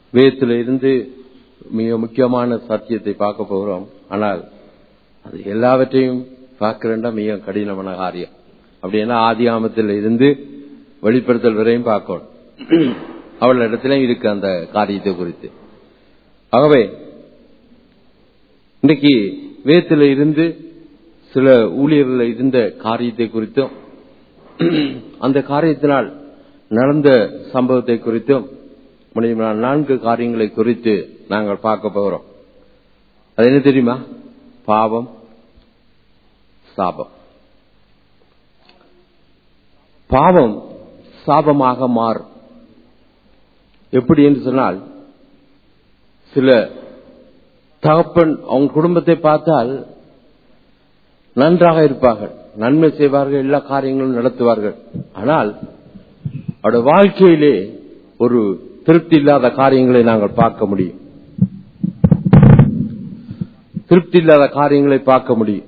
வேதத்தில் இருந்து மிக முக்கியமான சத்தியத்தை பார்க்க போகிறோம் ஆனால் அது எல்லாவற்றையும் பார்க்கிறேன்டா மிக கடினமான காரியம் அப்படின்னா ஆதி ஆமத்தில் இருந்து வெளிப்படுத்தல் வரையும் பார்க்கணும் அவள் இடத்துல இருக்கு அந்த காரியத்தை குறித்து ஆகவே இன்னைக்கு வேதத்தில் இருந்து சில ஊழியர்கள் இருந்த காரியத்தை குறித்தும் அந்த காரியத்தினால் நடந்த சம்பவத்தை குறித்தும் முடியுமா நான்கு காரியங்களை குறித்து நாங்கள் பார்க்க போகிறோம் அது என்ன தெரியுமா பாவம் சாபம் பாவம் சாபமாக மாறும் எப்படி என்று சொன்னால் சில தகப்பன் அவங்க குடும்பத்தை பார்த்தால் நன்றாக இருப்பார்கள் நன்மை செய்வார்கள் எல்லா காரியங்களும் நடத்துவார்கள் ஆனால் அவருடைய வாழ்க்கையிலே ஒரு திருப்தி இல்லாத காரியங்களை நாங்கள் பார்க்க முடியும் திருப்தி இல்லாத காரியங்களை பார்க்க முடியும்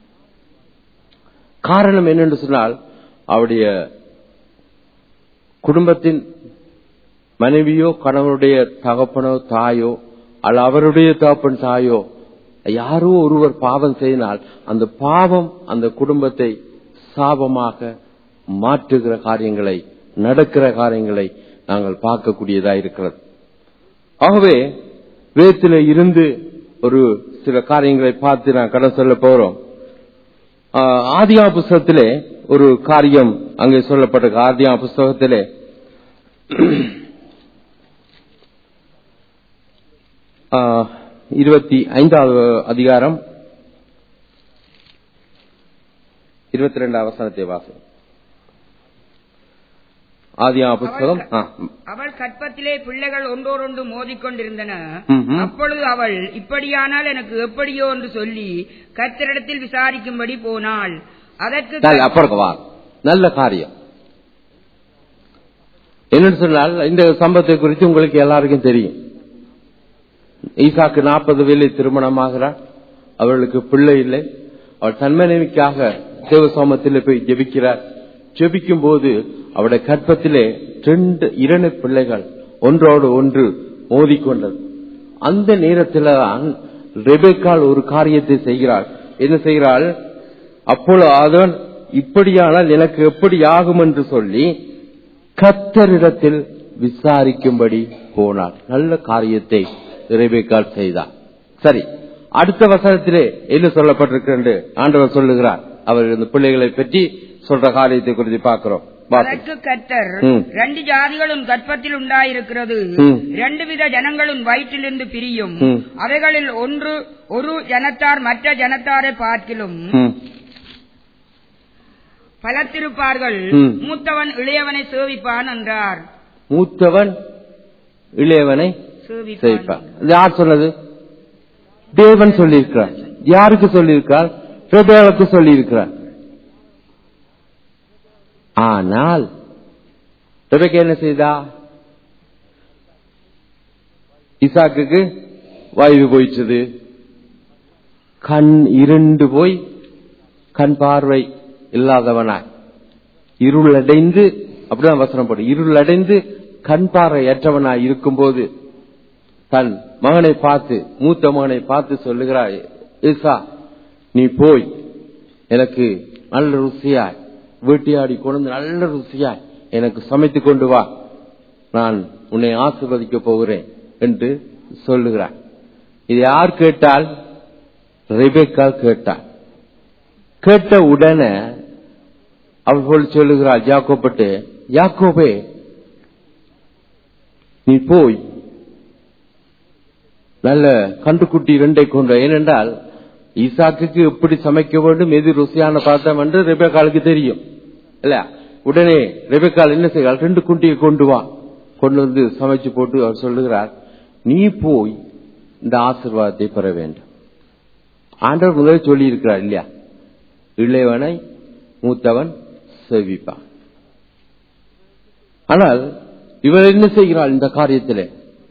காரணம் என்னென்று சொன்னால் அவருடைய குடும்பத்தின் மனைவியோ கணவனுடைய தகப்பனோ தாயோ அல்ல அவருடைய தகப்பன் தாயோ யாரோ ஒருவர் பாவம் செய்யினால் அந்த பாவம் அந்த குடும்பத்தை சாபமாக மாற்றுகிற காரியங்களை நடக்கிற காரியங்களை நாங்கள் பார்க்கக்கூடியதா இருக்கிறது ஆகவே வேத்தில இருந்து ஒரு சில காரியங்களை பார்த்து நான் கடன் சொல்ல போறோம் ஆதியா புஸ்தகத்திலே ஒரு காரியம் அங்கே சொல்லப்பட்ட ஆதியா புஸ்தகத்திலே இருபத்தி ஐந்தாவது அதிகாரம் இருபத்தி ரெண்டாம் வசனத்தை வாசம் ஆதியா புஸ்தகம் அவள் கற்பத்திலே பிள்ளைகள் ஒன்றோடொன்று மோதிக்கொண்டிருந்தன ம்ஹும். அப்பொழுது அவள் இப்படியானால் எனக்கு எப்படியோ என்று சொல்லி கர்த்தரிடத்தில் விசாரிக்கும்படி போனாள் அதற்கு நல்ல அப்புறம் வா நல்ல காரியம் என்னன்னு சொன்னால் இந்த சம்பவத்தை குறித்து உங்களுக்கு எல்லாருக்கும் தெரியும் ஈசாக்கு நாற்பது வேலை திருமணமாகிறார் அவர்களுக்கு பிள்ளை இல்லை அவள் தன்மனைவிக்காக தேவ சோமத்தில் போய் ஜெபிக்கிறார் ஜெபிக்கும் போது அவருடைய கற்பத்திலே ரெண்டு இரண்டு பிள்ளைகள் ஒன்றோடு ஒன்று மோதிக்கொண்டது அந்த நேரத்தில் தான் ரெபேக்கால் ஒரு காரியத்தை செய்கிறாள் என்ன செய்கிறாள் அப்பொழுது அதன் இப்படியானால் எனக்கு எப்படி ஆகும் என்று சொல்லி கத்தரிடத்தில் விசாரிக்கும்படி போனாள் நல்ல காரியத்தை ரெபேக்கால் செய்தார் சரி அடுத்த வசனத்திலே என்ன சொல்லப்பட்டிருக்கு ஆண்டவர் சொல்லுகிறார் அவர் இந்த பிள்ளைகளை பற்றி சொல்ற காரியத்தை குறித்து பார்க்கிறோம் வாசி. அதற்கு கர்த்தர் ம். ரெண்டு ஜாதிகளும் கற்பத்தில் உண்டாயிருக்கிறது ம். ரெண்டு வித ஜனங்களும் வயிற்றிலிருந்து பிரியும் ம். அவைகளில் ஒன்று ஒரு ஜனத்தார் மற்ற ஜனத்தாரை பார்க்கிலும் ம். பலத்திருப்பார்கள் ம். மூத்தவன் இளையவனை சேவிப்பான் என்றார் மூத்தவன் இளையவனை சேவிப்பான் செய்ப்பான் இது யார் சொன்னது தேவன் சொல்லியிருக்கிறார் யாருக்கு சொல்லியிருக்கார் பிரபேலுக்கு சொல்லியிருக்கிறார் ஆனால் ரெபேக்கா என்ன செய்தா இசாக்குக்கு வாய்வு போயிட்டது கண் இருண்டு போய் கண் பார்வை இல்லாதவனாய் இருள் அடைந்து அப்படிதான் வசனம் போடு இருள் அடைந்து கண் பார்வை அற்றவனாய் இருக்கும்போது தன் மகனை பார்த்து மூத்த மகனை பார்த்து சொல்லுகிறாய் ஈசா நீ போய் எனக்கு நல்ல ருசியாய் வேட்டையாடி கொண்டு நல்ல ருசியாய் எனக்கு சமைத்து கொண்டு வா நான் உன்னை ஆசிர்வதிக்க போகிறேன் என்று சொல்லுகிறார் இது யார் கேட்டால் ரெபேக்கா கேட்டாள் கேட்ட உடனே அவள் சொல்லுகிறாள் யாக்கோப்பட்டு யாக்கோபே நீ போய் நல்ல கண்டுக்குட்டி இரண்டை கொண்ட ஏனென்றால் ஈசாக்குக்கு எப்படி சமைக்க வேண்டும் எது ருசியான பார்த்தம் என்று ரெபேக்காலுக்கு தெரியும் இல்ல உடனே ரெபேக்கால் என்ன செய்கிறாள் ரெண்டு குட்டியை கொண்டு வா கொண்டு வந்து சமைச்சு போட்டு அவர் சொல்லுகிறார் நீ போய் இந்த ஆசீர்வாதத்தை பெற வேண்டும் ஆண்டவர் முதலில் சொல்லி இருக்கிறார் இல்லையா இளையவனை மூத்தவன் செவிப்பான் ஆனால் இவர் என்ன செய்கிறாள் இந்த காரியத்திலே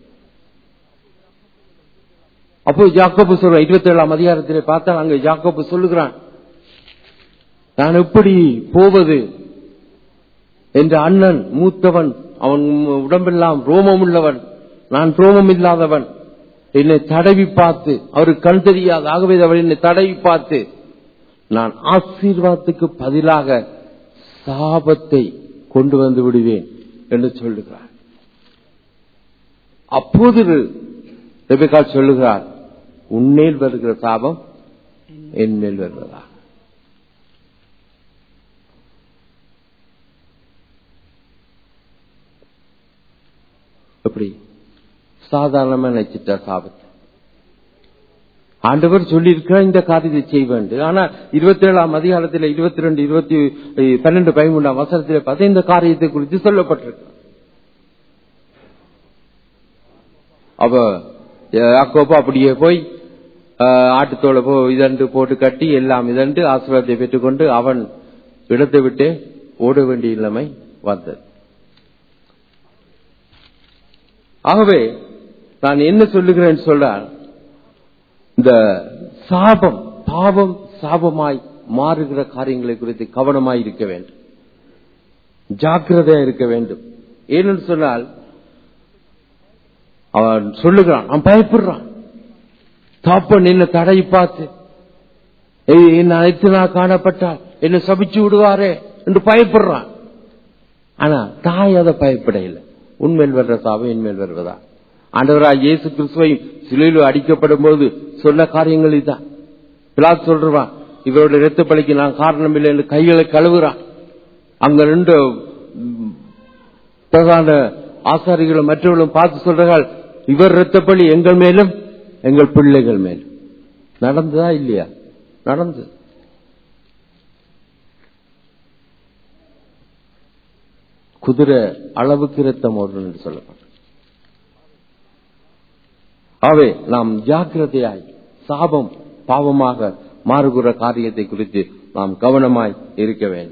அப்போ ஜாக்கோபு சொல்ற இருபத்தி ஏழாம் அதிகாரத்திலே பார்த்தா அங்க ஜாக்கோபு சொல்லுகிறான் நான் எப்படி போவது என்ற அண்ணன் மூத்தவன் அவன் உடம்பெல்லாம் ரோமம் உள்ளவன் நான் ரோமம் இல்லாதவன் என்னை தடவி பார்த்து அவரு கண் தெரியாது ஆகவே அவர் என்னை தடவி பார்த்து நான் ஆசீர்வாதத்துக்கு பதிலாக சாபத்தை கொண்டு வந்து விடுவேன் என்று சொல்லுகிறார் அப்போது ரெபேக்காள் சொல்லுகிறார் உன்மேல் வருகிற சாபம் என் மேல் வருவதா எப்படி சாதாரணமா நினைச்சிட்டா சாபத்தை ஆண்டவர் சொல்லியிருக்கிறார் இந்த காரியத்தை செய்ய வேண்டும் ஆனா இருபத்தி ஏழாம் அதிகாரத்தில் இருபத்தி ரெண்டு இருபத்தி பன்னெண்டு பதிமூன்றாம் வசனத்தில் பார்த்தா இந்த காரியத்தை குறித்து சொல்லப்பட்டிருக்கு அப்ப அக்கோப்பா அப்படியே போய் ஆட்டுத்தோலை போ இதண்டு போட்டு கட்டி எல்லாம் இதண்டு ஆசீர்வாதத்தை பெற்றுக்கொண்டு அவன் இடத்தை விட்டு ஓட வேண்டிய நிலைமை வந்தது ஆகவே நான் என்ன சொல்லுகிறேன் சொல்றால் இந்த சாபம் பாவம் சாபமாய் மாறுகிற காரியங்களை குறித்து கவனமாய் இருக்க வேண்டும் ஜாக்கிரதையா இருக்க வேண்டும் ஏனென்று சொன்னால் அவன் சொல்லுகிறான் அவன் பயப்படுறான் தாப்பன் என்ன தடை பார்த்து என்ன அனைத்து நான் காணப்பட்டால் என்ன சபிச்சு விடுவாரே என்று பயப்படுறான் ஆனா தாய் அதை பயப்பட இல்லை உண்மையில் வர்ற சாபம் என்மேல் வருவதா ஆண்டவராய் இயேசு கிறிஸ்துவை சிலையில் அடிக்கப்படும் போது சொன்ன காரியங்கள் இதுதான் பிளாத் சொல்றான் இவரோட இரத்த பலிக்கு நான் காரணம் இல்லை என்று கைகளை கழுவுறான் அங்க ரெண்டு பிரதான ஆசாரிகளும் மற்றவர்களும் பார்த்து சொல்றார்கள் இவர் இரத்தப்பலி எங்கள் மேலும் எங்கள் பிள்ளைகள் மேலும் நடந்ததா இல்லையா நடந்தது குதிரை அளவுக்கு இரத்தம் ஓடும் என்று சொல்லப்படும் ஆகவே நாம் ஜாக்கிரதையாய் சாபம் பாவமாக மாறுகிற காரியத்தை குறித்து நாம் கவனமாய் இருக்க வேண்டும்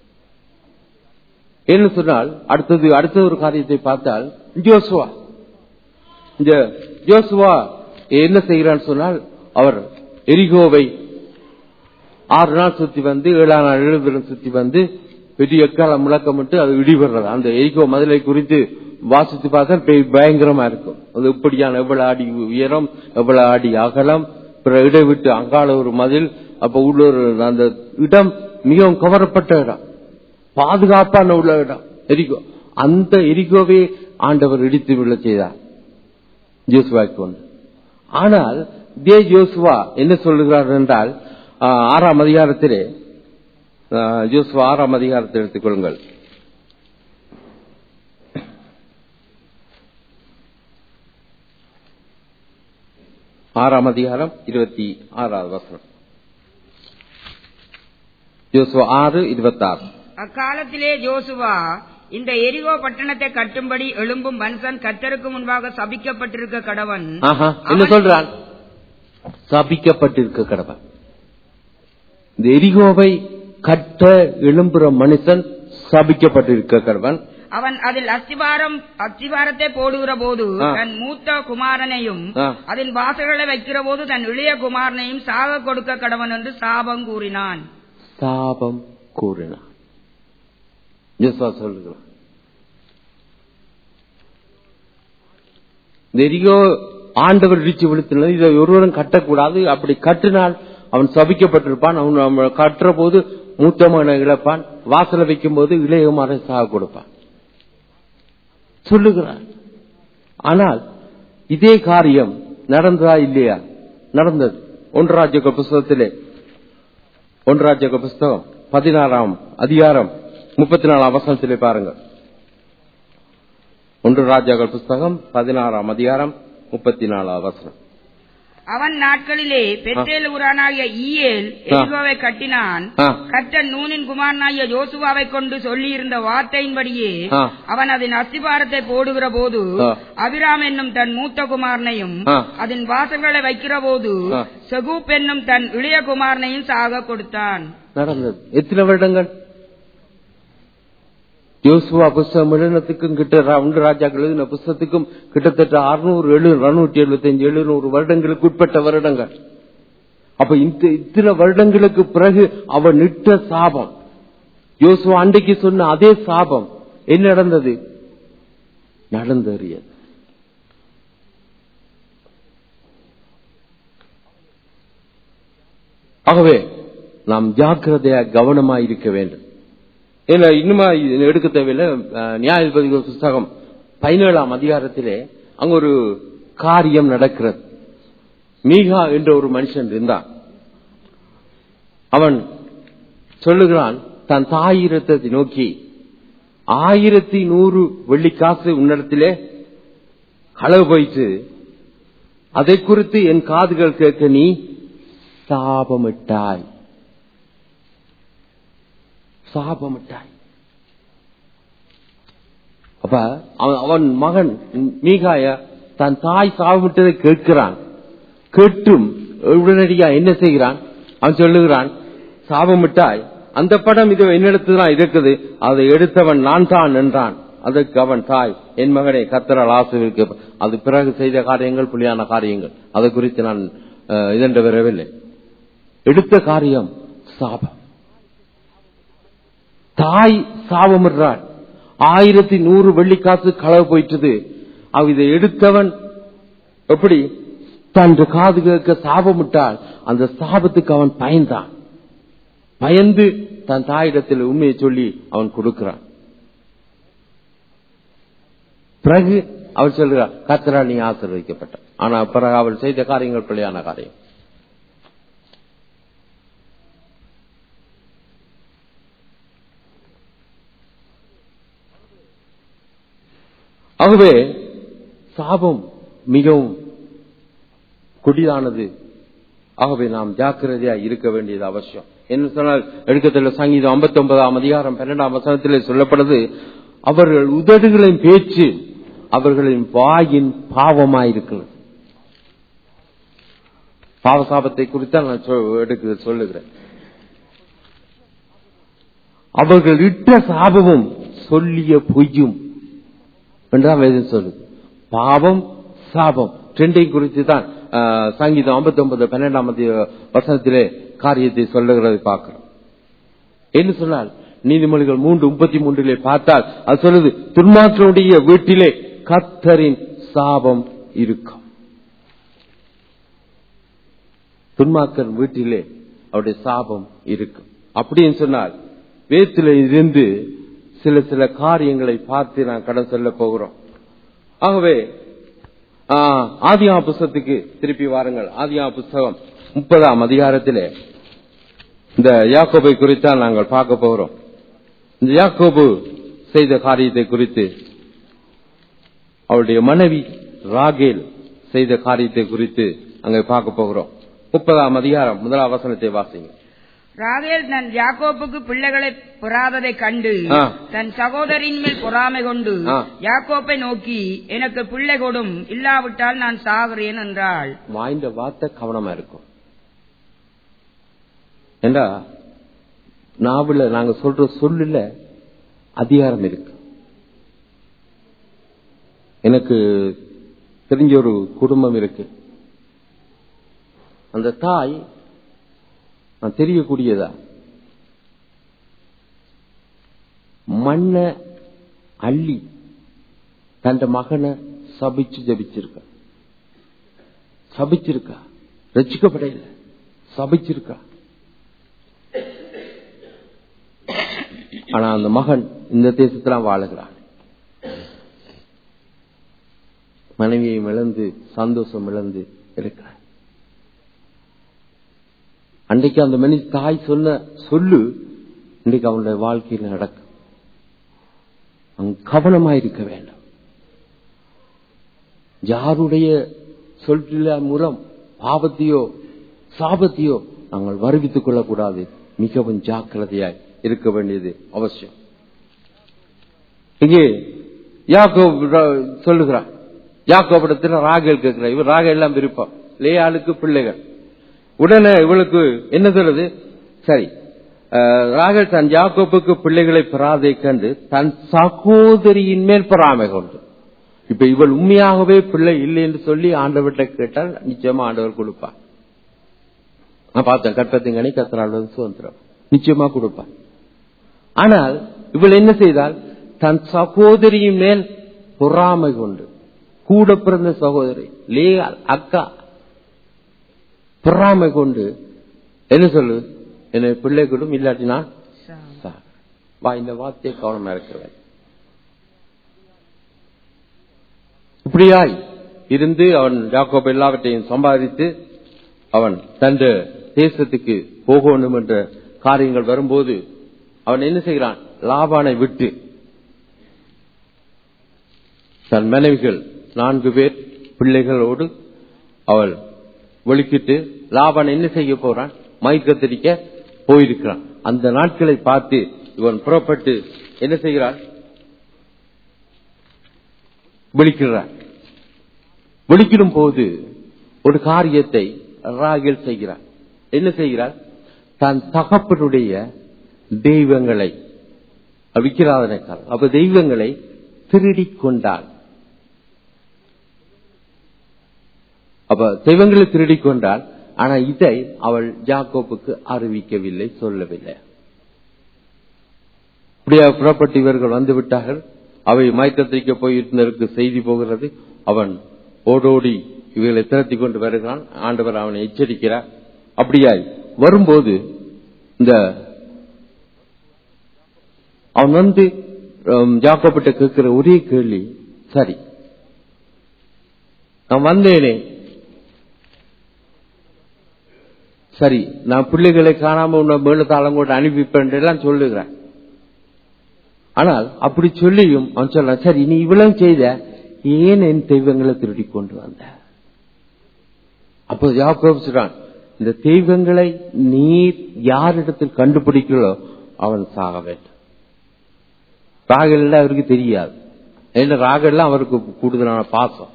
என்ன சொன்னால் அடுத்தது அடுத்த ஒரு காரியத்தை பார்த்தால் ஜோசுவா இந்த ஜோசுவா என்ன செய்கிறான்னு சொன்னால் அவர் எரிகோவை ஆறு நாள் சுத்தி வந்து ஏழாம் நாள் எழுபெரும் சுத்தி வந்து பெரிய எக்காலம் முழக்கமிட்டு அது இடிபடுறது அந்த எரிகோ மதிலை குறித்து வாசித்து பார்த்தா பயங்கரமா இருக்கும் அது இப்படியான எவ்வளவு அடி உயரம் எவ்வளவு அடி அகலம் பிற இடைவிட்டு அங்கால ஒரு மதில் அப்ப உள்ள ஒரு அந்த இடம் மிகவும் கவரப்பட்ட இடம் பாதுகாப்பான உள்ள இடம் எரிகோ அந்த எரிகோவே ஆண்டவர் இடித்து விழ செய்தார் ஜோசுவாக்கு வந்து ஆனால் தே ஜோசுவா என்ன சொல்லுகிறார் என்றால் ஆறாம் அதிகாரத்திலே ஜோசுவா ஆறாம் அதிகாரத்தை எடுத்துக்கொள்ளுங்கள் ஆறாம் அதிகாரம் இருபத்தி ஆறாவது வசனம் ஜோசுவா ஆறு இருபத்தாறு அக்காலத்திலே ஜோசுவா இந்த எரிகோ பட்டணத்தை கட்டும்படி எழும்பும் மனுஷன் கத்தருக்கு முன்பாக சபிக்கப்பட்டிருக்க கடவன் ஆஹா என்ன சொல்றான் சபிக்கப்பட்டிருக்க கடவன் இந்த எரிகோவை கட்ட எழும்புற மனுஷன் சபிக்கப்பட்டிருக்க கடவன் அவன் அதில் அஸ்திவாரம் அஸ்திவாரத்தை போடுகிற போது ஆ. தன் மூத்த குமாரனையும் ஆ. அதன் வாசல்களை வைக்கிற போது தன் இளைய குமாரனையும் சாக கொடுக்க கடவன் என்று சாபம் கூறினான் சாபம் கூறினான் ஜோசுவா சொல்லுகிறான் இந்த எரிகோ ஆண்டவர் இடிச்சு விழுத்தினது இதை ஒருவரும் கட்டக்கூடாது அப்படி கட்டினால் அவன் சபிக்கப்பட்டிருப்பான் அவன் அவன் கட்டுற போது மூத்த மகனை இழப்பான் வாசல வைக்கும் போது இளையகுமாரை சாக கொடுப்பான் சொல்லுகிறார் ஆனால் இதே காரியம் நடந்ததா இல்லையா நடந்தது ஒன்றாஜக புஸ்தகத்திலே ஒன்றாஜக புஸ்தகம் பதினாறாம் அதிகாரம் முப்பத்தி நாலாம் வசனத்திலே பாருங்க ஒன்று ராஜாக்கள் புஸ்தகம் பதினாறாம் அதிகாரம் முப்பத்தி நாலாம் வசனம் அவன் நாட்களிலே பெத்தேல் ஊரானாகிய ஈயேல் எரிகோவை கட்டினான் ஆ. கர்த்தன் நூனின் குமாரனாகிய யோசுவாவை கொண்டு சொல்லியிருந்த வார்த்தையின்படியே ஆ. அவன் அதன் அஸ்திபாரத்தை போடுகிற போது ஆ. அபிராம் என்னும் தன் மூத்த குமாரனையும் ஆ. அதன் வாசல்களை வைக்கிற போது ஆ. செகூப் என்னும் தன் இளைய குமாரனையும் சாக கொடுத்தான் நடந்தது எத்தனை வருடங்கள் யோசுவா புஸ்தகம் எழுதினத்துக்கும் கிட்ட ரா- ஒன்று ராஜாக்கள் எழுதின புஸ்தகத்துக்கும் கிட்டத்தட்ட அறுநூறு எழு அறுநூற்றி எழுபத்தி அஞ்சு எழுநூறு வருடங்களுக்கு உட்பட்ட வருடங்கள் அப்ப இந்த இத்தனை வருடங்களுக்கு பிறகு அவன் இட்ட சாபம் யோசுவா அன்றைக்கு சொன்ன அதே சாபம் என்ன நடந்தது நடந்தறியது ஆகவே நாம் ஜாக்கிரதையா கவனமா இருக்க வேண்டும் ஏன்னா இன்னுமா இது எடுக்க தேவையில்லை அஹ், நியாயாதிபதிகள் புஸ்தகம் பதினேழாம் அதிகாரத்திலே அங்க ஒரு காரியம் நடக்கிறது மீகா என்ற ஒரு மனுஷன் இருந்தான் அவன் சொல்லுகிறான் தன் தாயிரத்தை நோக்கி ஆயிரத்தி நூறு வெள்ளிக்காசு உன்னிடத்திலே களவு போயிட்டு அதை குறித்து என் காதுகள் கேட்க நீ சாபமிட்டாய் சாபமிட்டாய் அப்ப அவன் அவன் மகன் மீகாய தன் தாய் சாபமிட்டதை கேட்கிறான் கேட்டும் உடனடியா என்ன செய்கிறான் அவன் சொல்லுகிறான் சாபமிட்டாய் அந்த படம் இது என்னிடத்து தான் இருக்குது அதை எடுத்தவன் நான் தான் என்றான் அதற்கு அவன் தாய் என் மகனை கத்தரால் ஆசிரியருக்கு அது பிறகு செய்த காரியங்கள் புலியான காரியங்கள் அதை குறித்து நான் அஹ், இதென்று வரவில்லை எடுத்த காரியம் சாபம் தாய் சாபமிடுறாள் ஆயிரத்தி நூறு வெள்ளிக்காசு களவு போயிட்டது அவ இதை எடுத்தவன் எப்படி தன் காது கேட்க சாபமிட்டால் அந்த சாபத்துக்கு அவன் பயந்தான் பயந்து தன் தாயிடத்தில் உண்மையை சொல்லி அவன் கொடுக்கிறான் பிறகு அவள் சொல்கிறார் கத்தரா நீ ஆசீர்வதிக்கப்பட்ட ஆனா பிறகு அவள் செய்த காரியங்கள் பிள்ளையான காரியம் ஆகவே சாபம் மிகவும் கொடிதானது ஆகவே நாம் ஜாக்கிரதையா இருக்க வேண்டியது அவசியம் என்ன சொன்னால் எடுக்கத்துல சங்கீதம் 59 ஒன்பதாம் அதிகாரம் பன்னெண்டாம் வசனத்திலே சொல்லப்படுது அவர்கள் உதடுகளின் பேச்சு அவர்களின் வாயின் பாவமாயிருக்கிறது பாவ சாபத்தை குறித்தான் நான் சொ- எடுக்க சொல்லுகிறேன் அவர்கள் இட்ட சாபமும் சொல்லிய பொய்யும் என்றுதான் வேதம் சொல்லுது பாவம் சாபம் ரெண்டையும் குறித்து தான் ஆஹ், சங்கீதம் 59 ஒன்பது பன்னெண்டாம் அத்திய- வசனத்திலே காரியத்தை சொல்லுகிறது பார்க்கிறோம் என்ன சொன்னால் நீதிமொழிகள் மூன்று முப்பத்தி மூன்றிலே பார்த்தால் அது சொல்லுது துன்மாற்றனுடைய வீட்டிலே கத்தரின் சாபம் இருக்கும் துன்மாக்கன் வீட்டிலே அவருடைய சாபம் இருக்கும் அப்படின்னு சொன்னால் வேத்தில இருந்து சில சில காரியங்களை பார்த்து நான் கடன் சொல்ல போகிறோம் ஆகவே ஆஹ், ஆதியா புஸ்தகத்துக்கு திருப்பி வாருங்கள் ஆதியா புஸ்தகம் முப்பதாம் அதிகாரத்திலே இந்த யாக்கோபை குறித்தான் நாங்கள் பார்க்க போகிறோம் இந்த யாக்கோபு செய்த காரியத்தை குறித்து அவருடைய மனைவி ராகேல் செய்த காரியத்தை குறித்து அங்கே பார்க்க போகிறோம் முப்பதாம் அதிகாரம் முதலாம் வசனத்தை வாசிங்க ராகேல் தன் யாக்கோப்புக்கு பிள்ளைகளை பெறாததை கண்டு ஆ. தன் சகோதரின் மேல் பொறாமை கொண்டு ஆ. யாக்கோப்பை நோக்கி எனக்கு பிள்ளை கொடும் இல்லாவிட்டால் நான் சாகிறேன் என்றாள் வாய்ந்த வார்த்தை கவனமா இருக்கும் ஏண்டா நாவல நாங்க சொல்ற சொல்லுல அதிகாரம் இருக்கு எனக்கு தெரிஞ்ச ஒரு குடும்பம் இருக்கு அந்த தாய் நான் தெரியக்கூடியதா மண்ணை அள்ளி தன் மகனை சபிச்சு ஜபிச்சிருக்க சபிச்சிருக்கா ரசிக்கப்படையில சபிச்சிருக்கா ஆனா அந்த மகன் இந்த தேசத்துல வாழுகிறான் மனைவியை இழந்து சந்தோஷம் இழந்து இருக்கிறான் அன்றைக்கு அந்த மனித தாய் சொன்ன சொல்லு இன்றைக்கு அவனுடைய வாழ்க்கையில் நடக்கும் அவன் கவனமாயிருக்க வேண்டும் யாருடைய சொல்ல முறம் பாவத்தையோ சாபத்தையோ நாங்கள் வருவித்துக் கொள்ளக்கூடாது மிகவும் ஜாக்கிரதையாய் இருக்க வேண்டியது அவசியம் இங்கே யாக்கோ சொல்லுகிறார் யாக்கோபிடத்தில் ராகேல் கேட்கிறார் இவர் ராகேல் எல்லாம் விருப்பம் லேயாளுக்கு பிள்ளைகள் உடனே இவளுக்கு என்ன சொல்லுது சரி அஹ், ராகேல் தன் யாக்கோப்புக்கு பிள்ளைகளை பெறாதை கண்டு தன் சகோதரியின் மேல் பொறாமை கொண்டு இப்ப இவள் உண்மையாகவே பிள்ளை இல்லை என்று சொல்லி ஆண்டவர்கிட்ட கேட்டால் நிச்சயமா ஆண்டவர் கொடுப்பார் நான் பார்த்தேன் கற்பத்தின் கணி கத்தரால் சுதந்திரம் நிச்சயமா கொடுப்பார் ஆனால் இவள் என்ன செய்தால் தன் சகோதரியின் மேல் பொறாமை கொண்டு கூட பிறந்த சகோதரி லேயால் அக்கா பொறாமை கொண்டு என்ன சொல்லு என்னை பிள்ளை கூட இல்லாட்டி நான் சா- சார். வா இந்த வார்த்தையை கவனமா இருக்கிறேன் இப்படியாய் இருந்து அவன் யாக்கோப் எல்லாவற்றையும் சம்பாதித்து அவன் தன் தேசத்துக்கு போகணும் என்ற காரியங்கள் வரும்போது அவன் என்ன செய்கிறான் லாபானை விட்டு தன் மனைவிகள் நான்கு பேர் பிள்ளைகளோடு அவள் ஒழுக்கிட்டு லாபான் என்ன செய்ய போறான் மயக்கத்திரிக்க போயிருக்கிறான் அந்த நாட்களை பார்த்து இவன் புறப்பட்டு என்ன செய்கிறான் விழிக்கிறான் விழிக்கிடும் போது ஒரு காரியத்தை ராகேல் செய்கிறார் என்ன செய்கிறார் தன் தகப்பனுடைய தெய்வங்களை விக்கிராதனைக்கால் அப்ப தெய்வங்களை திருடிக் கொண்டாள் அப்ப தெய்வங்களை திருடிக் கொண்டாள் ஆனா இதை அவள் ஜாக்கோப்புக்கு அறிவிக்கவில்லை சொல்லவில்லை இப்படியா புறப்பட்டு இவர்கள் வந்து விட்டார்கள் அவை மயக்கத்திரிக்க போயிருந்ததற்கு செய்தி போகிறது அவன் ஓடோடி இவர்களை திரட்டி கொண்டு வருகிறான் ஆண்டவர் அவனை எச்சரிக்கிறார் அப்படியாய் வரும்போது இந்த அவன் வந்து ஜாக்கப்பட்ட கேட்கிற ஒரே கேள்வி சரி நான் வந்தேனே சரி நான் பிள்ளைகளை காணாம உன்னை மேலத்தாளம் கூட அனுப்பிப்பேன் எல்லாம் சொல்லுகிறேன் ஆனால் அப்படி சொல்லியும் அவன் சொல்ல சரி நீ இவ்வளவு செய்த ஏன் என் தெய்வங்களை திருடி கொண்டு வந்த அப்போ யாக்கோபு சொல்றான் இந்த தெய்வங்களை நீர் யாரிடத்தில் கண்டுபிடிக்கிறோ அவன் சாக வேண்டும் ராகல் அவருக்கு தெரியாது ஏன்னா ராகல் அவருக்கு கூடுதலான பாசம்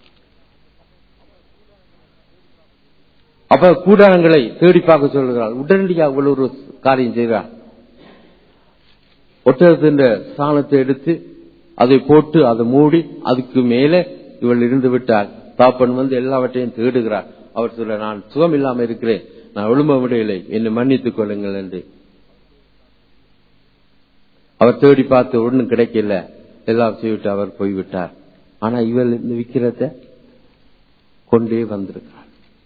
அப்ப கூடாரங்களை தேடி பார்க்க சொல்லுகிறாள் உடனடியாக இவ்வளவு ஒரு காரியம் செய்கிறார் ஒட்டகத்தின் சாணத்தை எடுத்து அதை போட்டு அதை மூடி அதுக்கு மேலே இவள் இருந்து விட்டார் தாப்பன் வந்து எல்லாவற்றையும் தேடுகிறார் அவர் சொல்ல நான் சுகம் இல்லாம இருக்கிறேன் நான் ஒழும்ப முடியலை என்னை மன்னித்துக் கொள்ளுங்கள் என்று அவர் தேடி பார்த்து ஒன்றும் கிடைக்கல எல்லாம் செய்விட்டு அவர் போய்விட்டார் ஆனா இவள் இந்த விக்கிரத்தை கொண்டே வந்திருக்கிறார்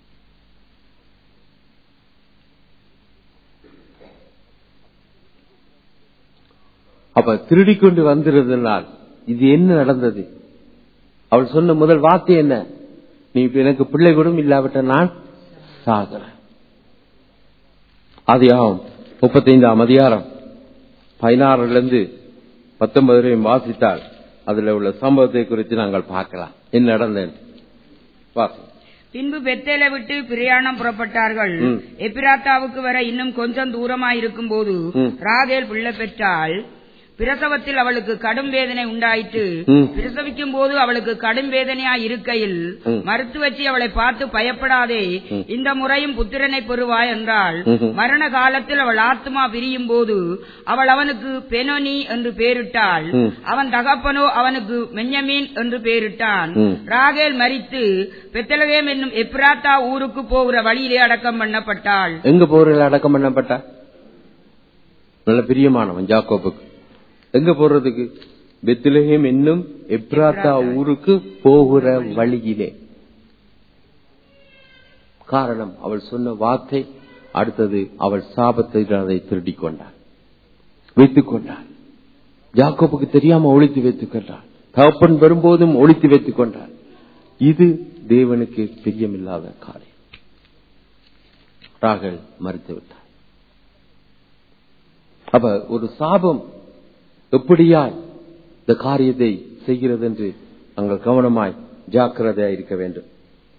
அப்ப திருடி கொண்டு வந்திருந்தனால் இது என்ன நடந்தது அவள் சொன்ன முதல் வார்த்தை என்ன நீ எனக்கு பிள்ளை கூட இல்லாவிட்ட நான் சாகிறேன் ஆதியாகும் முப்பத்தைந்தாம் அதிகாரம் பதினாறுல இருந்து பத்தொன்பது வரையும் வாசித்தால் அதுல உள்ள சம்பவத்தை குறித்து நாங்கள் பார்க்கலாம் என்ன நடந்தது வாசி பின்பு பெத்தேலை விட்டு பிரயாணம் புறப்பட்டார்கள் ம். எப்பிராத்தாவுக்கு வர இன்னும் கொஞ்சம் தூரமாயிருக்கும் போது ம். ராகேல் பிள்ளை பெற்றால் பிரசவத்தில் அவளுக்கு கடும் வேதனை உண்டாயிற்று ம். பிரசவிக்கும் போது அவளுக்கு கடும் வேதனையா இருக்கையில் ம். மருத்துவச்சி அவளை பார்த்து பயப்படாதே ம். இந்த முறையும் புத்திரனை பெறுவாய் என்றாள் ம்ஹும். மரண காலத்தில் அவள் ஆத்மா பிரியும் போது அவள் அவனுக்கு பெனோனி என்று பெயரிட்டாள் ம். அவன் தகப்பனோ அவனுக்கு மென்யமீன் என்று பெயரிட்டான் ம். ராகேல் மரித்து பெத்தலகேம் என்னும் எப்ராத்தா ஊருக்கு போகிற வழியிலே அடக்கம் பண்ணப்பட்டாள் எங்க போரில் அடக்கம் பண்ணப்பட்டா நல்ல பிரியமானவன் ஜாக்கோபுக்கு எங்க போறதுக்கு பெத்லஹேம் என்னும் எப்ராத்தா ஊருக்கு போகிற வழியிலே காரணம் அவள் சொன்ன வார்த்தை அடுத்தது அவள் சாபத்தை அதை திருடிக் கொண்டாள் வைத்துக் கொண்டாள் ஜாக்கோபுக்கு தெரியாம ஒழித்து வைத்துக் கொண்டாள் தகப்பன் வரும்போதும் ஒழித்து வைத்துக் கொண்டாள் இது தேவனுக்கு பிரியமில்லாத காரியம் ராகல் மறுத்து விட்டார் அப்ப ஒரு சாபம் எப்படியாய் இந்த காரியத்தை செய்கிறது என்று நாங்கள் கவனமாய் ஜாக்கிரதையா இருக்க வேண்டும்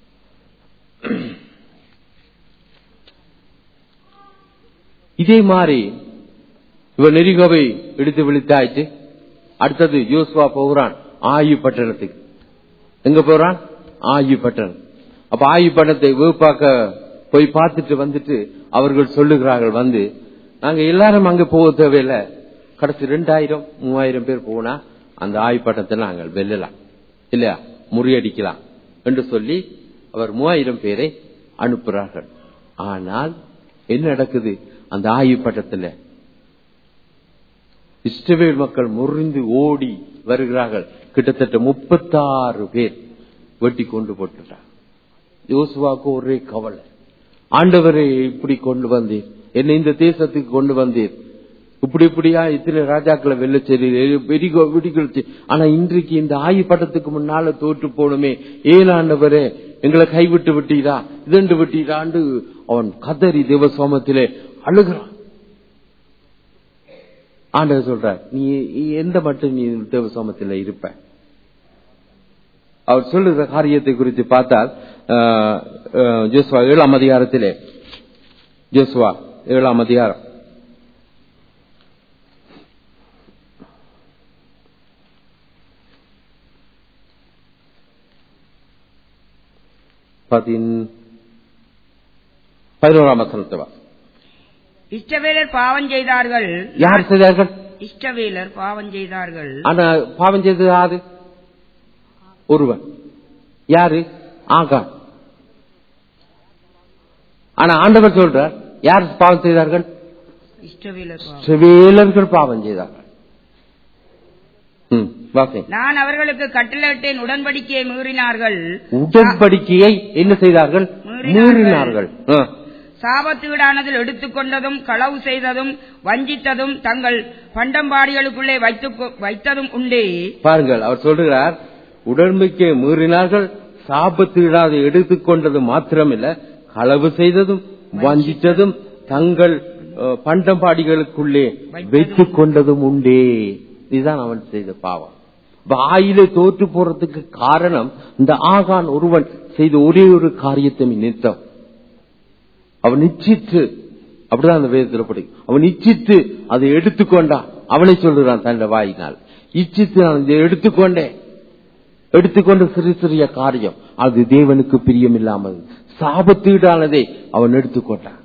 இதே மாதிரி இவன் நெறிகோவை எடுத்து விழித்தாயிட்டு அடுத்தது யோசுவா போகிறான் ஆயு பட்டணத்துக்கு எங்க போறான் ஆயு பட்டணம் அப்ப ஆயு பட்டணத்தை வேப்பாக்க போய் பார்த்துட்டு வந்துட்டு அவர்கள் சொல்லுகிறார்கள் வந்து நாங்க எல்லாரும் அங்க போக தேவையில்லை கடைசி ரெண்டாயிரம் மூவாயிரம் பேர் போனா அந்த ஆயு பட்டணத்தை நாங்கள் வெல்லலாம் இல்லையா முறியடிக்கலாம் என்று சொல்லி அவர் மூவாயிரம் பேரை அனுப்புகிறார்கள் ஆனால் என்ன நடக்குது அந்த ஆயு பட்டத்துல இஸ்ரவேல் மக்கள் முறிந்து ஓடி வருகிறார்கள் கிட்டத்தட்ட முப்பத்தாறு பேர் வெட்டி கொண்டு போட்டுட்டார் யோசுவாக்கு ஒரே கவலை ஆண்டவரை இப்படி கொண்டு வந்தீர் என்னை இந்த தேசத்துக்கு கொண்டு வந்தீர் இப்படி இப்படியா இத்தனை ராஜாக்களை வெள்ள சரி வெடிகோ வெடிகளுச்சு ஆனா இன்றைக்கு இந்த ஆயு பட்டத்துக்கு முன்னால தோற்று போனோமே ஏன் ஆண்டவரே எங்களை கைவிட்டு விட்டீரா இதண்டு விட்டீராண்டு அவன் கதறி தேவசோமத்திலே அழுகிறான் ஆண்டவர் சொல்றார் நீ எந்த மட்டும் நீ தேவசோமத்தில் இருப்ப அவர் சொல்லுகிற காரியத்தை குறித்து பார்த்தால் ஆஹ், ஆஹ், ஜோசுவா ஏழாம் அதிகாரத்திலே ஜோசுவா ஏழாம் அதிகாரம் பதின் பதினோராம் வசனத்தை வா. இஷ்டவேலர் பாவம் செய்தார்கள் யார் செய்தார்கள் இஷ்டவேலர் பாவம் செய்தார்கள் ஆனா பாவம் செய்தது யாரு ஒருவன் யாரு ஆகான் ஆனா ஆண்டவர் சொல்றார் யார் பாவம் செய்தார்கள் இஷ்டவேலர் பாவம் சிவேலர்கள் பாவம் செய்தார்கள் ம், வாசி. நான் அவர்களுக்கு கட்டளையிட்டேன் உடன்படிக்கையை மீறினார்கள் உடன்படிக்கையை என்ன செய்தார்கள் மீறினார்கள். மீறினார்கள் ஆ. சாபத்து வீடானதில் எடுத்துக்கொண்டதும் களவு செய்ததும் வஞ்சித்ததும் தங்கள் பண்டம்பாடிகளுக்குள்ளே வைத்துக் வைத்ததும் உண்டே பாருங்கள் அவர் சொல்கிறார் உடன்படிக்கையை மீறினார்கள் சாபத்து இடாது எடுத்துக்கொண்டது மாத்திரமில்ல களவு செய்ததும் வஞ்சித்ததும் தங்கள் அஹ், பண்டம்பாடிகளுக்குள்ளே வைத்துக் கொண்டதும் உண்டே இதுதான் அவன் செய்த பாவம் வாயிலே தோற்று போறதுக்கு காரணம் இந்த ஆகான் ஒருவன் செய்த ஒரே ஒரு காரியத்தை நிறுத்தம் அவன் நிச்சித்து அப்படிதான் அந்த வேதத்தில் படி அவன் இச்சித்து அதை எடுத்துக்கொண்டான் அவனை சொல்லுறான் தன் வாயினால் இச்சித்து நான் இதை எடுத்துக்கொண்டேன் எடுத்துக்கொண்ட சிறு சிறிய காரியம் அது தேவனுக்கு பிரியமில்லாமல் சாபத்தீடானதை அவன் எடுத்துக்கொண்டான்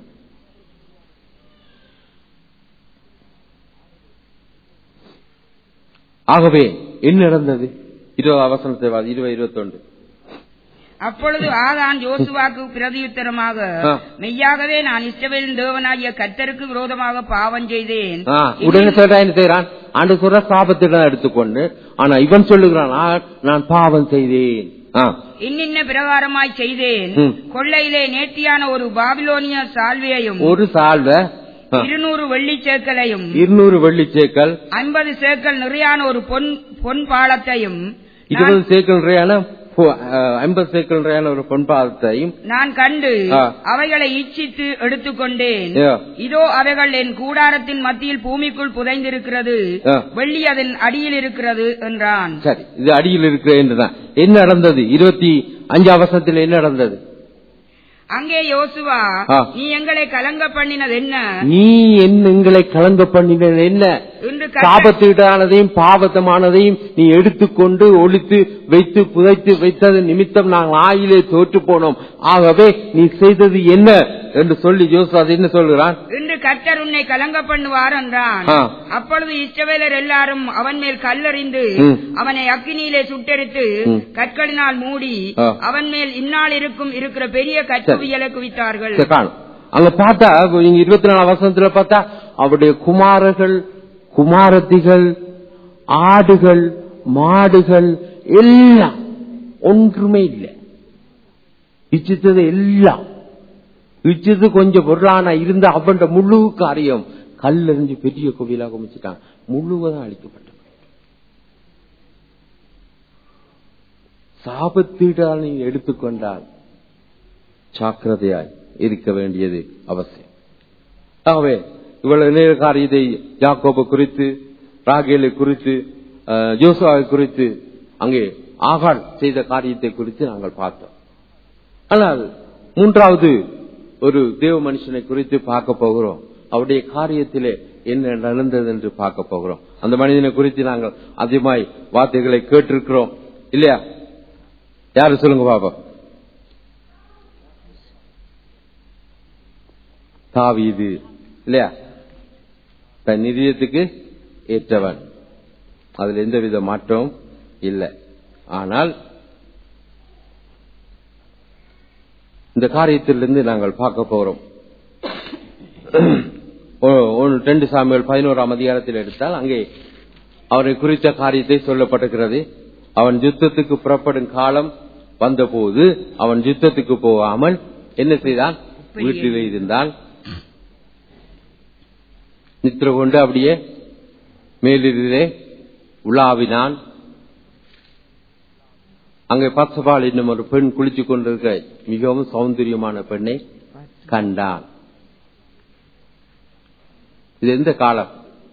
ஆகவே என்ன நடந்தது இருபது அவசரத்தை வா- இருபது இருபத்தொன்று அப்பொழுது ஆதான் யோசுவாக்கு பிரதியுத்தரமாக ஆ. மெய்யாகவே நான் இஸ்ரவேலின் தேவனாகிய கர்த்தருக்கு விரோதமாக பாவம் செய்தேன் ஆ, உடனே சொல்றான் என்ன செய்யறான் ஆண்டு சொல்ற சாபத்திடம் எடுத்துக்கொண்டு ஆனா இவன் சொல்லுகிறான் "ஆ, நான் பாவம் செய்தேன் ஆ, இன்னின்ன பிரகாரமாய் செய்தேன் ம். கொள்ளையிலே நேர்த்தியான ஒரு பாபிலோனிய சால்வையையும் ஒரு சால்வ ஆ, இருநூறு வெள்ளி சேக்கலையும் இருநூறு வெள்ளி சேக்கல் ஐம்பது சேக்கல் நிறையான ஒரு பொன் பொன் பாலத்தையும் இருபது சேக்கல் நிறையான பொ- ஆ, ஐம்பது சேக்கல் நிறையான ஒரு பொன்பாதத்தையும் நான் கண்டு ஆ. அவைகளை இச்சித்து எடுத்துக்கொண்டேன் Yeah. இதோ அவைகள் என் கூடாரத்தின் மத்தியில் பூமிக்குள் புதைந்திருக்கிறது Yeah. வெள்ளி அதன் அடியில் இருக்கிறது என்றான் சரி இது அடியில் இருக்கிற என்றுதான் என்ன நடந்தது இருபத்தி அஞ்சாம் வருஷத்தில் என்ன நடந்தது அங்கே யோசுவா ஆ. நீ எங்களை கலங்க பண்ணினது என்ன நீ என்ன எங்களை கலங்க பண்ணினது என்ன என்று கர்த்தர் சாபத்தீடானதையும் பாவத்தமானதையும் நீ எடுத்துக்கொண்டு ஒழித்து வைத்து புதைத்து வைத்தது நிமித்தம் நாங்கள் ஆயிலே தோற்று போனோம் ஆகவே நீ செய்தது என்ன என்று சொல்லி ஜோசு அது என்ன சொல்கிறான் இன்று கர்த்தர் உன்னை கலங்க பண்ணுவார் என்றான் ஆ. அப்பொழுது இஸ்ரவேலர் எல்லாரும் அவன் மேல் கல்லறிந்து ம். அவனை அக்கினியிலே சுட்டெரித்து ம். கற்களினால் மூடி ஆ. அவன் மேல் இந்நாள் இருக்கும் இருக்கிற பெரிய கற்குவியலை குவித்தார்கள் சரி, காணும் அங்க பார்த்தா இங்க இருபத்தி நாலாம் வருஷத்துல பார்த்தா அவருடைய குமாரர்கள் குமாரத்திகள் ஆடுகள் மாடுகள் எல்லாம் ஒன்றுமே இல்லை இச்சித்தது எல்லாம் இச்சது கொஞ்சம் பொருளான இருந்த அவன் முழு காரியம் கல்லெறிஞ்சு பெரிய கோவிலாக குமிச்சிட்டான் முழுவதும் அழிக்கப்பட்டது சாபத்தீடால் நீ எடுத்துக்கொண்டால் ஜாக்கிரதையாய் இருக்க வேண்டியது அவசியம் ஆகவே இவ்வளவு நேர காரியத்தை யாக்கோபு குறித்து ராகேலை குறித்து அஹ், ஜோசுவாவை குறித்து அங்கே ஆகாள் செய்த காரியத்தை குறித்து நாங்கள் பார்த்தோம் ஆனால் மூன்றாவது ஒரு தேவ மனுஷனை குறித்து பார்க்க போகிறோம் அவருடைய காரியத்திலே என்ன நடந்தது என்று பார்க்க போகிறோம் அந்த மனிதனை குறித்து நாங்கள் அதிகமாய் வார்த்தைகளை கேட்டிருக்கிறோம் இல்லையா யாரு சொல்லுங்க பாப்பா தாவீது இல்லையா தன் நிதியத்துக்கு ஏற்றவன் அதுல எந்தவித மாற்றமும் இல்லை ஆனால் இந்த காரியத்திலிருந்து நாங்கள் பார்க்க போறோம் ஒ- ஒன்று ரெண்டு சாமிகள் பதினோராம் அதிகாரத்தில் எடுத்தால் அங்கே அவரை குறித்த காரியத்தை சொல்லப்பட்டிருக்கிறது அவன் யுத்தத்துக்கு புறப்படும் காலம் வந்தபோது அவன் யுத்தத்துக்கு போகாமல் என்ன செய்தான் வீட்டிலே இருந்தால் நித்திர கொண்டு அப்படியே மேலிலே உலாவினான் அங்கே பத்சபால் என்னும் ஒரு பெண் குளித்துக் கொண்டிருக்க மிகவும் சௌந்தரியமான பெண்ணை கண்டான் இது எந்த காலம்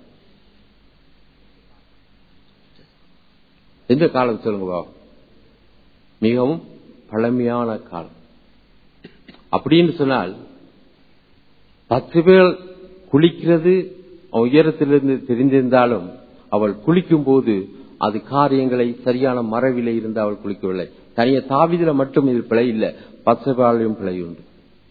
எந்த காலம் சொல்லுங்க பாபா மிகவும் பழமையான காலம் அப்படின்னு சொன்னால் பத்து பேர் குளிக்கிறது அவன் உயரத்திலிருந்து தெரிந்திருந்தாலும் அவள் குளிக்கும் போது அது காரியங்களை சரியான மறைவிலே இருந்து அவள் குளிக்கவில்லை தனிய தாவிதில மட்டும் இது பிழை இல்லை பச்சைபாலையும் பிழை உண்டு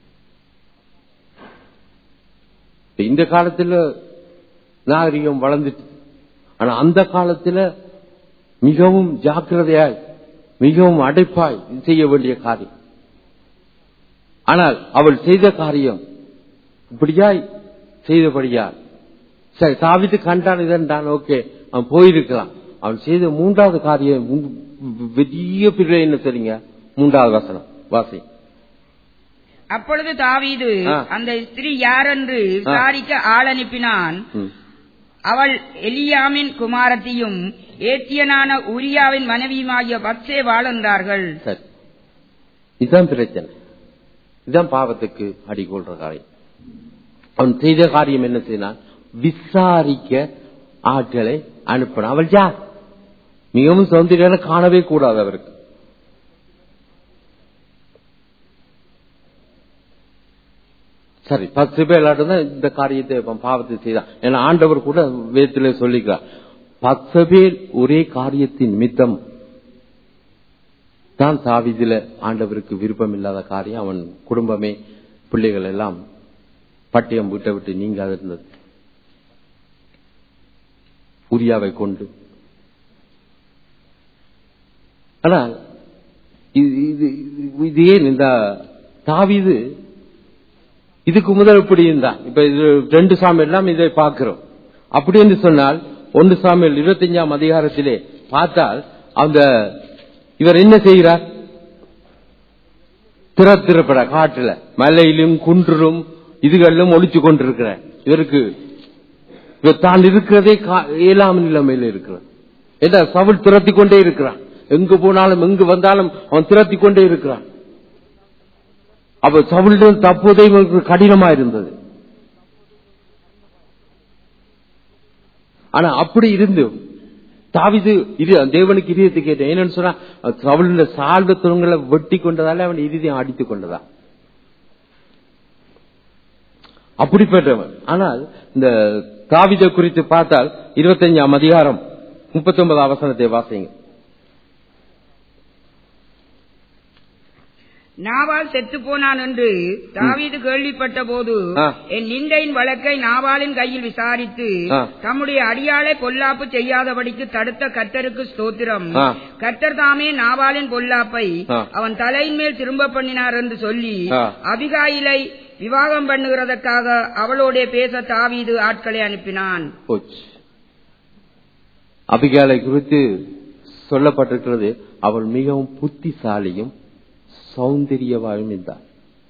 இந்த காலத்துல நாகரிகம் வளர்ந்துட்டு ஆனா அந்த காலத்துல மிகவும் ஜாக்கிரதையாய் மிகவும் அடைப்பாய் செய்ய வேண்டிய காரியம் ஆனால் அவள் செய்த காரியம் இப்படியாய் செய்தபடியால் சரி தாவித்து கண்டான் இதன்டான் ஓகே அவன் போயிருக்கலாம் அவன் செய்த மூன்றாவது காரியம் மூ- பெரிய பிள்ளை என்ன சரிங்க மூன்றாவது வசனம் வாசி அப்பொழுது தாவீது ஆ. அந்த ஸ்திரீ யாரென்று விசாரிக்க ஆள் அனுப்பினான் ம். அவள் எலியாமின் குமாரத்தியும் ஏத்தியனான உரியாவின் மனைவியுமாகிய பத்சே என்றார்கள் சரி இதுதான் பிரச்சனை இதுதான் பாவத்துக்கு அடிகொள்ற காரியம் அவன் செய்த காரியம் என்ன செய்தான் விசாரிக்க ஆட்களை அனுப்பினான் அவள் யார் மிகவும் சௌந்தர்யான காணவே கூடாது அவருக்கு சரி பத்து பேர் தான் இந்த காரியத்தை அவன் பாவத்தை செய்தான் ஏன்னா ஆண்டவர் கூட வேத்திலே சொல்லிக்கிறார் பத்து பேர் ஒரே காரியத்தின் நிமித்தம் தான் தாவிதில ஆண்டவருக்கு விருப்பம் இல்லாத காரியம் அவன் குடும்பமே பிள்ளைகள் எல்லாம் பட்டியம் விட்ட விட்டு நீங்காது இருந்தது உரியாவை கொண்டு ஆனால் இது இது- இது- இது ஏன் இந்த தாவிது இதுக்கு முதல் இப்படி இருந்தான் இப்ப இது ரெண்டு சாமி எல்லாம் இதை பார்க்கிறோம் அப்படி என்று சொன்னால் ஒன்று சாமியில் இருபத்தஞ்சாம் அதிகாரத்திலே பார்த்தால் அந்த இவர் என்ன செய்கிறார் திறத்திருப்பட காட்டுல மலையிலும் குன்றிலும் இதுகளிலும் ஒழிச்சு கொண்டிருக்கிறார் இவருக்கு இவர் தான் இருக்கிறதே கா- இயலாம நிலைமையில் இருக்கிறார் என்ன சவுல் திரத்தி கொண்டே இருக்கிறான் எங்கு போனாலும் எங்கு வந்தாலும் அவன் திரத்தி கொண்டே இருக்கிறான் அப்ப சவுளிடம் தப்புவதே இவருக்கு கடினமா இருந்தது ஆனா அப்படி இருந்து தாவிது இது தேவனுக்கு இதயத்தை கேட்டேன் என்னன்னு சொன்னா சவுளுடைய சால்வ துணங்களை வெட்டி கொண்டதால அவன் இறுதியம் அடித்துக் கொண்டதா அப்படிப்பட்டவன் ஆனால் இந்த தாவிதை குறித்து பார்த்தால் இருபத்தஞ்சாம் அதிகாரம் முப்பத்தி ஒன்பதாம் வசனத்தை வாசிங்க நாவால் செத்து போனான் என்று தாவீது கேள்விப்பட்ட போது ஆ. என் நிந்தையின் வழக்கை நாவாலின் கையில் விசாரித்து ஆ. தம்முடைய அடியாளை பொல்லாப்பு செய்யாதபடிக்கு தடுத்த கர்த்தருக்கு ஸ்தோத்திரம் ஆ. கர்த்தர் தாமே நாவாலின் பொல்லாப்பை ஆ. அவன் தலையின் மேல் திரும்ப பண்ணினார் என்று சொல்லி ஆ. அபிகாயிலை விவாகம் பண்ணுகிறதற்காக அவளோட பேச தாவீது ஆட்களை அனுப்பினான் போச்சு அபிகாலை குறித்து சொல்லப்பட்டிருக்கிறது அவள் மிகவும் புத்திசாலியும் சௌந்தரியவாயும் இருந்தார்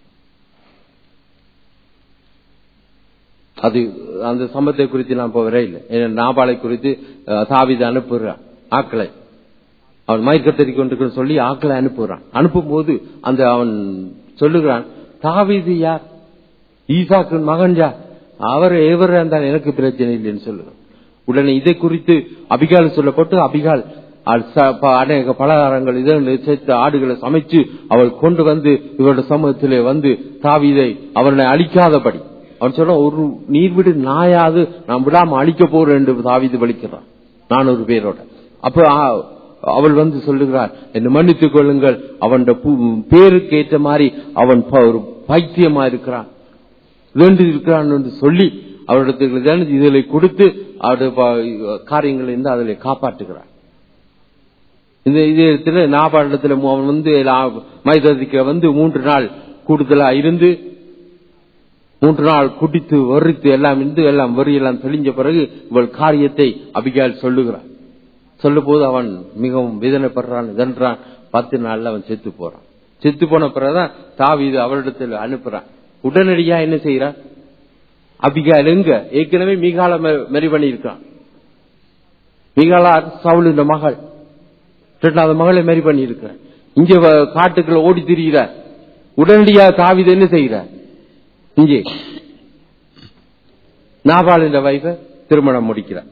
அது அந்த சம்பத்தை குறித்து நான் இப்ப வர இல்லை ஏன்னா நாபாலை குறித்து அஹ், தாவீது அனுப்புகிறான் ஆக்களை அவன் மயக்கத்தறி கொண்டு சொல்லி ஆக்களை அனுப்புகிறான் அனுப்பும் போது அந்த அவன் சொல்லுகிறான் தாவீது யார் ஈசாக்கு மகன் யார் அவர் எவரா இருந்தால் எனக்கு பிரச்சனை இல்லைன்னு சொல்லுகிறான் உடனே இதை குறித்து அபிகால் சொல்லப்பட்டு அபிகால் அது ச- ப- அநேக பலகாரங்கள் இதை சேர்த்து ஆடுகளை சமைச்சு அவள் கொண்டு வந்து இவருடைய சமூகத்திலே வந்து தாவீதை அவனை அழிக்காதபடி அவன் சொல்ல ஒரு நீர்விடு நாயாது நான் விடாம அழிக்க போறேன் என்று தாவீது வலிக்கிறான் நானூறு பேரோட அப்ப ஆ, அவள் வந்து சொல்லுகிறார் என்னை மன்னித்துக் கொள்ளுங்கள் அவன் பேருக்கு ஏற்ற மாதிரி அவன் ப- ஒரு பைத்தியமா இருக்கிறான் வேண்டி இருக்கிறான் என்று சொல்லி அவரிடத்தில் இதில் கொடுத்து அவருடைய ப- காரியங்களை இருந்து அதில் காப்பாற்றுகிறார் இந்த இதயத்துல நாபாடத்துல அவன் வந்து மைததிக்க வந்து மூன்று நாள் கூடுதலா இருந்து மூன்று நாள் குடித்து வரித்து எல்லாம் இருந்து எல்லாம் வரி எல்லாம் தெளிஞ்ச பிறகு இவள் காரியத்தை அபிகால் சொல்லுகிறான் சொல்லும் போது அவன் மிகவும் வேதனைப்படுறான் இதன்றான் பத்து நாள்ல அவன் செத்து போறான் செத்து போன பிறகுதான் தாவீது அவரிடத்தில் அனுப்புறான் உடனடியா என்ன செய்யறார் அபிகால் எங்க ஏற்கனவே மீகால மெரி பண்ணியிருக்கான் மீகாலா சவுல் மகள் ரெண்டாவது மகளை மெரி பண்ணியிருக்கிறார் இங்க வ- காட்டுக்குள்ள ஓடி திரிகிறார் உடனடியா தாவித என்ன செய்கிறார் இங்கே நாபால் என்ற வைஃப திருமணம் முடிக்கிறார்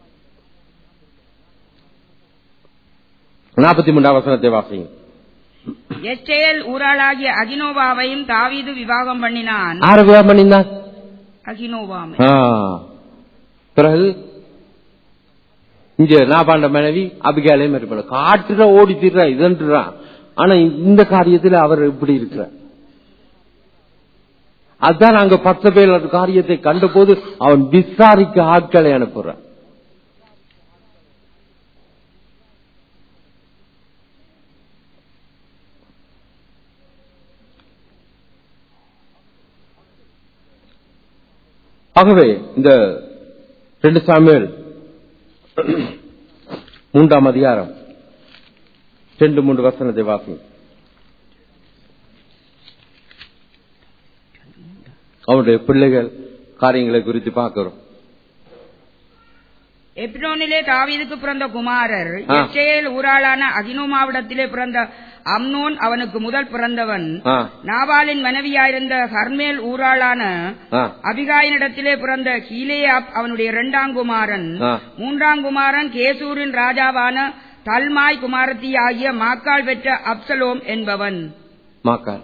நாற்பத்தி மூன்றாம் வசனத்தை வாசிங்க எஸ்டேல் ஊராளாகிய அகினோவாவையும் தாவீது விவாகம் பண்ணினான் ஆறு விவாகம் பண்ணியிருந்தான் அகினோவாமை ஆ. பிறகு இங்க நாபாண்ட மனைவி அபிகாலையும் இருப்பாங்க காட்டுல ஓடி திடுறான் இதன்றான் ஆனா இந்த காரியத்துல அவர் இப்படி இருக்கிறார் அதான் அங்க பத்து பேர் அந்த காரியத்தை கண்டபோது அவன் விசாரிக்க ஆட்களை அனுப்புறான் ஆகவே இந்த ரெண்டு சாமியல் மூன்றாம் அதிகாரம் ரெண்டு மூன்று வசனத்தை வாசிங்க அவனுடைய பிள்ளைகள் காரியங்களை குறித்து பார்க்கிறோம் எப்ரோனிலே தாவீதுக்கு பிறந்த குமாரர் ஆ. எஸ்டேல் ஊராளான அகினோமாவிடத்திலே பிறந்த அம்னோன் அவனுக்கு முதல் பிறந்தவன் ஆ, நாபாலின் மனைவியாயிருந்த ஹர்மேல் ஊராளான ஆ, அபிகாயினிடத்திலே பிறந்த கீலேயாப் அவனுடைய இரண்டாம் குமாரன் ஆ. மூன்றாம் குமாரன் கேசூரின் ராஜாவான தல்மாய் குமாரத்தி ஆகிய மாக்காள் பெற்ற அப்சலோம் என்பவன் மாக்கால்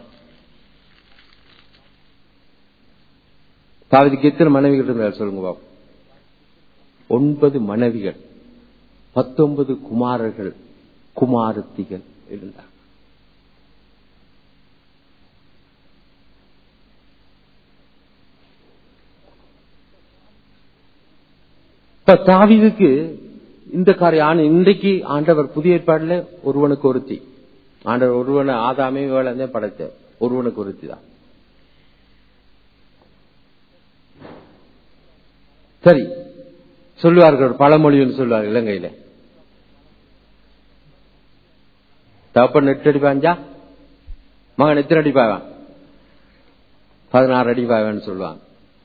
தாவதுக்கு எத்தனை மனைவிகள் இருந்தார் சொல்லுங்க பாப்போம் ஒன்பது மனைவிகள் பத்தொன்பது குமாரர்கள் குமாரத்திகள் இருந்தார் இப்ப தாவீதுக்கு இந்த காரியம் ஆனா இன்றைக்கு ஆண்டவர் புதிய ஏற்பாடுல ஒருவனுக்கு ஒருத்தி ஆண்டவர் ஒருவனை ஆதாமே வேலை படைத்த ஒருவனுக்கு ஒருத்தி தான் சரி சொல்லுவார்கள் ஒரு பழமொழின்னு சொல்லுவார்கள் இலங்கையில தப்பன் எட்டு அடி பாஞ்சா மகன் எத்தனை அடி பாவான் பதினாறு அடி பாவான்னு சொல்லுவாங்க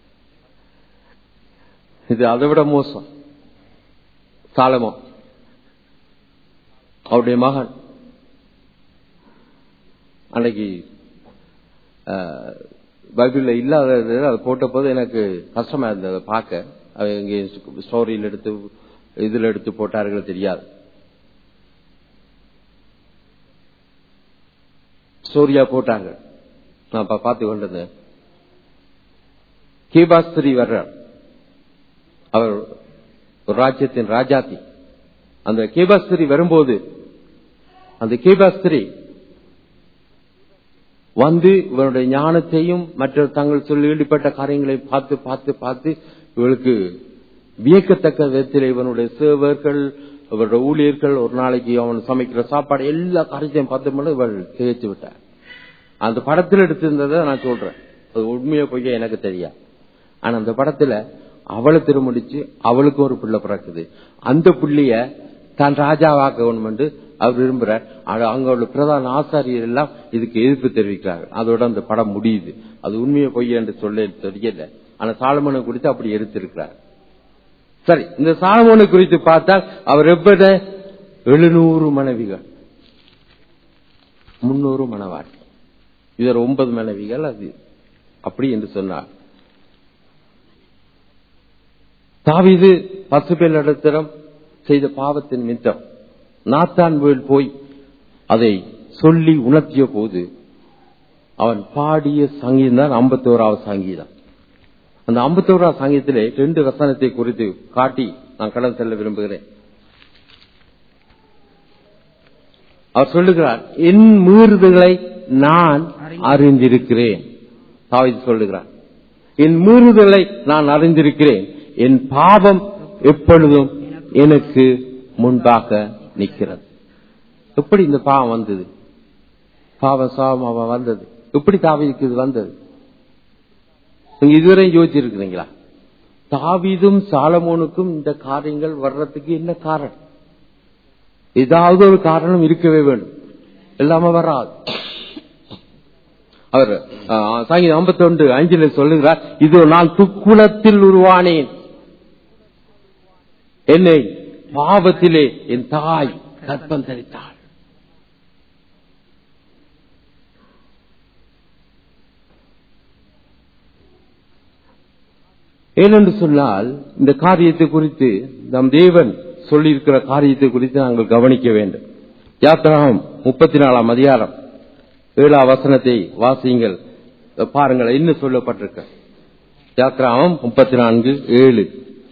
இது அதை விட மோசம் சாலமோ அவருடைய மகன் அன்னைக்கு அஹ், பைபிள்ல இல்லாதது அதை போட்ட போது எனக்கு கஷ்டமா இருந்தது அதை பார்க்க அது இங்கே ஸ்டோரியில் எடுத்து இதுல எடுத்து போட்டார்கள் தெரியாது ஸ்டோரியா போட்டாங்க நான் பா- பார்த்து கொண்டிருந்தேன் கேபாஸ்திரி வர்றார் அவர் ஒரு ராஜ்யத்தின் ராஜாத்தி அந்த கேபாஸ்திரி வரும்போது அந்த கேபாஸ்திரி வந்து இவருடைய ஞானத்தையும் மற்ற தங்கள் சொல்லி ஈடுபட்ட காரியங்களை பார்த்து பார்த்து பார்த்து இவளுக்கு வியக்கத்தக்க விதத்தில் இவனுடைய சேவர்கள் இவருடைய ஊழியர்கள் ஒரு நாளைக்கு அவன் சமைக்கிற சாப்பாடு எல்லா காரியத்தையும் பார்த்து இவள் திகைச்சு விட்டார் அந்த படத்தில் எடுத்திருந்ததை நான் சொல்றேன் அது உண்மையா பொய்யா எனக்கு தெரியாது ஆனா அந்த படத்துல அவளை திருமணிச்சு அவளுக்கும் ஒரு பிள்ளை பிறக்குது அந்த புள்ளைய தான் ராஜாவாக்க வேணும் அவர் விரும்புறார் ஆனா அங்க உள்ள பிரதான ஆசாரியர் எல்லாம் இதுக்கு எதிர்ப்பு தெரிவிக்கிறார்கள் அதோட அந்த படம் முடியுது அது உண்மையை பொய் என்று சொல்ல தெரியல ஆனா சாலமனை குறித்து அப்படி எடுத்திருக்கிறார் சரி இந்த சாலமோனை குறித்து பார்த்தால் அவர் எப்பட எழுநூறு மனைவிகள் முன்னூறு மனைவாள் இதர் ஒன்பது மனைவிகள் அது அப்படி என்று சொன்னார் தாவீது பத்து பேர் இடத்திடம் செய்த பாவத்தின் மித்தம் நாத்தான் வீல் போய் அதை சொல்லி உணர்த்திய போது அவன் பாடிய சங்கீதம் தான் ஐம்பத்தோராவது சங்கீதம் அந்த ஐம்பத்தோராவது சங்கீதத்திலே ரெண்டு வசனத்தை குறித்து காட்டி நான் கடன் செல்ல விரும்புகிறேன் அவர் சொல்லுகிறார் என் மீறுதலை நான் அறிந்திருக்கிறேன் தாவீது சொல்லுகிறார் என் மீறுதலை நான் அறிந்திருக்கிறேன் என் பாவம் எப்பொழுதும் எனக்கு முன்பாக நிற்கிறது எப்படி இந்த பாவம் வந்தது பாவம் சாபம் அவன் வந்தது எப்படி தாவீதுக்கு இது வந்தது நீங்க இதுவரை யோசிச்சிருக்கிறீங்களா தாவீதும் சாலமோனுக்கும் இந்த காரியங்கள் வர்றதுக்கு என்ன காரணம் ஏதாவது ஒரு காரணம் இருக்கவே வேண்டும் இல்லாம வராது அவர் ஆஹ், சங்கீதம் ஐம்பத்தி ஒன்று அஞ்சில் சொல்லுகிறார் இது நான் துக்குளத்தில் உருவானேன் என்னை பாவத்திலே என் தாய் கற்பம் தரித்தாள் ஏனென்று சொன்னால் இந்த காரியத்தை குறித்து நம் தேவன் சொல்லியிருக்கிற காரியத்தை குறித்து நாங்கள் கவனிக்க வேண்டும் யாத்திராகம் முப்பத்தி நாலாம் அதிகாரம் ஏழாம் வசனத்தை வாசியுங்கள் பாருங்கள் என்ன சொல்லப்பட்டிருக்க யாத்திராகம் முப்பத்தி நான்கு ஏழு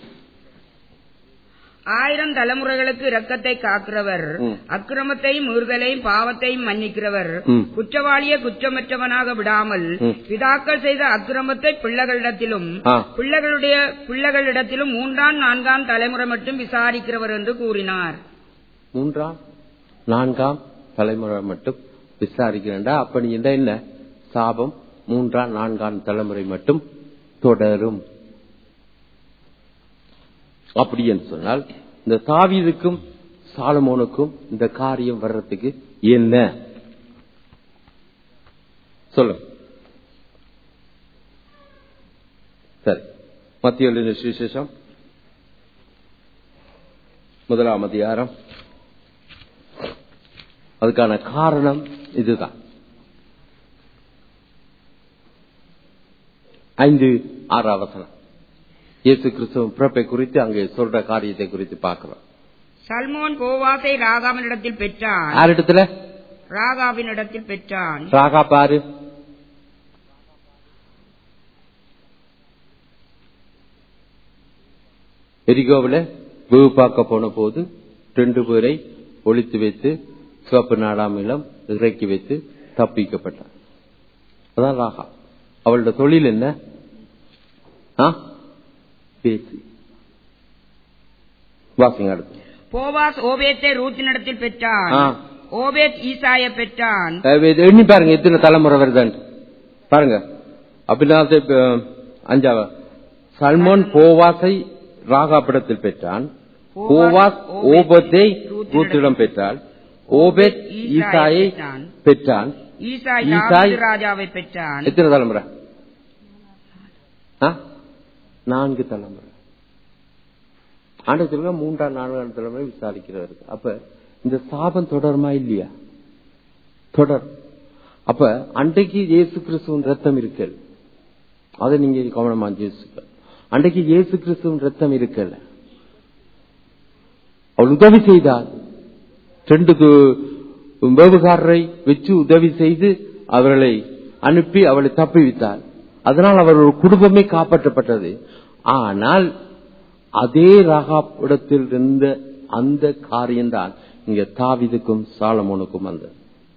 ஆயிரம் தலைமுறைகளுக்கு இரக்கத்தை காக்கிறவர் ம். அக்கிரமத்தையும் மீறுதலையும் பாவத்தையும் மன்னிக்கிறவர் ம். குற்றவாளியை குற்றமற்றவனாக விடாமல் ம். பிதாக்கள் செய்த அக்கிரமத்தை பிள்ளைகளிடத்திலும் ஆ. பிள்ளைகளுடைய பிள்ளைகளிடத்திலும் மூன்றாம் நான்காம் தலைமுறை மட்டும் விசாரிக்கிறவர் என்று கூறினார் மூன்றாம் நான்காம் தலைமுறை மட்டும் விசாரிக்கிறேன்டா அப்ப நீ இந்த என்ன சாபம் மூன்றாம் நான்காம் தலைமுறை மட்டும் தொடரும் அப்படி என்று சொன்னால் இந்த தாவீதுக்கும் சாலமோனுக்கும் இந்த காரியம் வர்றதுக்கு என்ன சொல்லுங்க சரி மத்திய சுவிசேஷம் முதலாம் அதிகாரம் அதுக்கான காரணம் இதுதான் ஐந்து ஆறாம் வசனம் இயேசு கிறிஸ்துவ பிறப்பை குறித்து அங்கே சொல்ற காரியத்தை குறித்து பார்க்கிறோம் சல்மோன் கோவாசை ராகாவினிடத்தில் பெற்றான் யாரிடத்துல ராகாவினிடத்தில் பெற்றான் ராகா பாரு எரிகோவில் வெகு பார்க்க போன போது ரெண்டு பேரை ஒழித்து வைத்து சிவப்பு நாடாமிலம் இறக்கி வைத்து தப்பிக்கப்பட்டார் அதான் ராகா அவளோட தொழில் என்ன ஆ? பேசி வாசிங்க அடுத்து போவாஸ் ஓபேத்தை ரூத்தினிடத்தில் பெற்றான் ஆ. ஓபேத் ஈசாய பெற்றான் அஹ் இது எண்ணி பாருங்க எத்தனை தலைமுறை வருதுன்னு பாருங்க அப்படின்னா அஞ்சாவ சல்மோன் போவாஸை ராகாபிடத்தில் பெற்றான் போவாஸ் ஓபத்தை ரூத்திடம் பெற்றாள் ஓபேத் ஈசாயை பெற்றான் ஈசாய் ஈசாய் தாவீது ராஜாவை பெற்றான் எத்தனை தலைமுறை ஆ? நான்கு தலைமுறை ஆண்டு சொல்லுங்க மூன்றாம் நான்காம் தலைமுறை விசாரிக்கிறாரு அப்ப இந்த சாபம் தொடருமா இல்லையா தொடர் அப்ப அன்றைக்கு இயேசு கிறிஸ்துவின் ரத்தம் இருக்கல் அதை நீங்க கவனமா யோசிக்க அன்றைக்கு இயேசு கிறிஸ்துவின் ரத்தம் இருக்கல அவள் உதவி செய்தார் ரெண்டு கு- வேவுகாரரை வச்சு உதவி செய்து அவர்களை அனுப்பி அவளை தப்புவித்தார் அதனால் அவர் ஒரு குடும்பமே காப்பாற்றப்பட்டது ஆனால் அதே ரகாப்பிடத்தில் இருந்த அந்த காரியம்தான் இங்க தாவிதுக்கும் சாலமோனுக்கும் வந்தது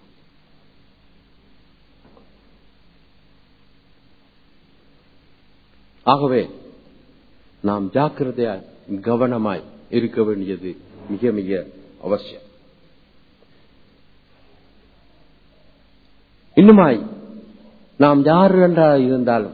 ஆகவே நாம் ஜாக்கிரதையாய் கவனமாய் இருக்க வேண்டியது மிக மிக அவசியம் இன்னுமாய் நாம் யார் என்றா இருந்தாலும்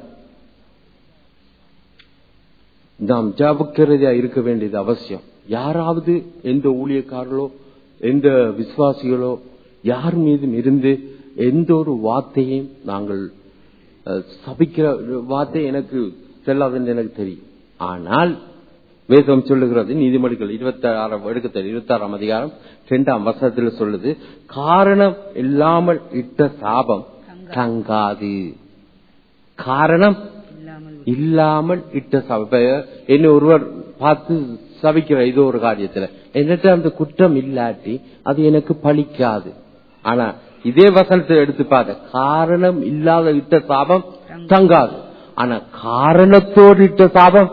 நாம் ஜாபக்கிறதா இருக்க வேண்டியது அவசியம் யாராவது எந்த ஊழியக்காரர்களோ எந்த விசுவாசிகளோ யார் மீதும் இருந்து எந்த ஒரு வார்த்தையும் நாங்கள் அஹ், சபிக்கிற வார்த்தை எனக்கு செல்லாதுன்னு எனக்கு தெரியும் ஆனால் வேதம் சொல்லுகிறது நீதிமொழிகள் இருபத்தி ஆறாம் எடுக்கத்தல் இருபத்தி ஆறாம் அதிகாரம் இரண்டாம் வசனத்தில் சொல்லுது காரணம் இல்லாமல் இட்ட சாபம் தங்காது காரணம் இல்லாமல் இல்லாமல் இட்ட சாபம் இப்ப என்ன ஒருவர் பார்த்து சபிக்கிற இது ஒரு காரியத்துல என்னட்ட அந்த குற்றம் இல்லாட்டி அது எனக்கு பலிக்காது ஆனா இதே வசனத்தை எடுத்து பார்த்த காரணம் இல்லாத இட்ட சாபம் தங்காது ஆனா காரணத்தோடு இட்ட சாபம்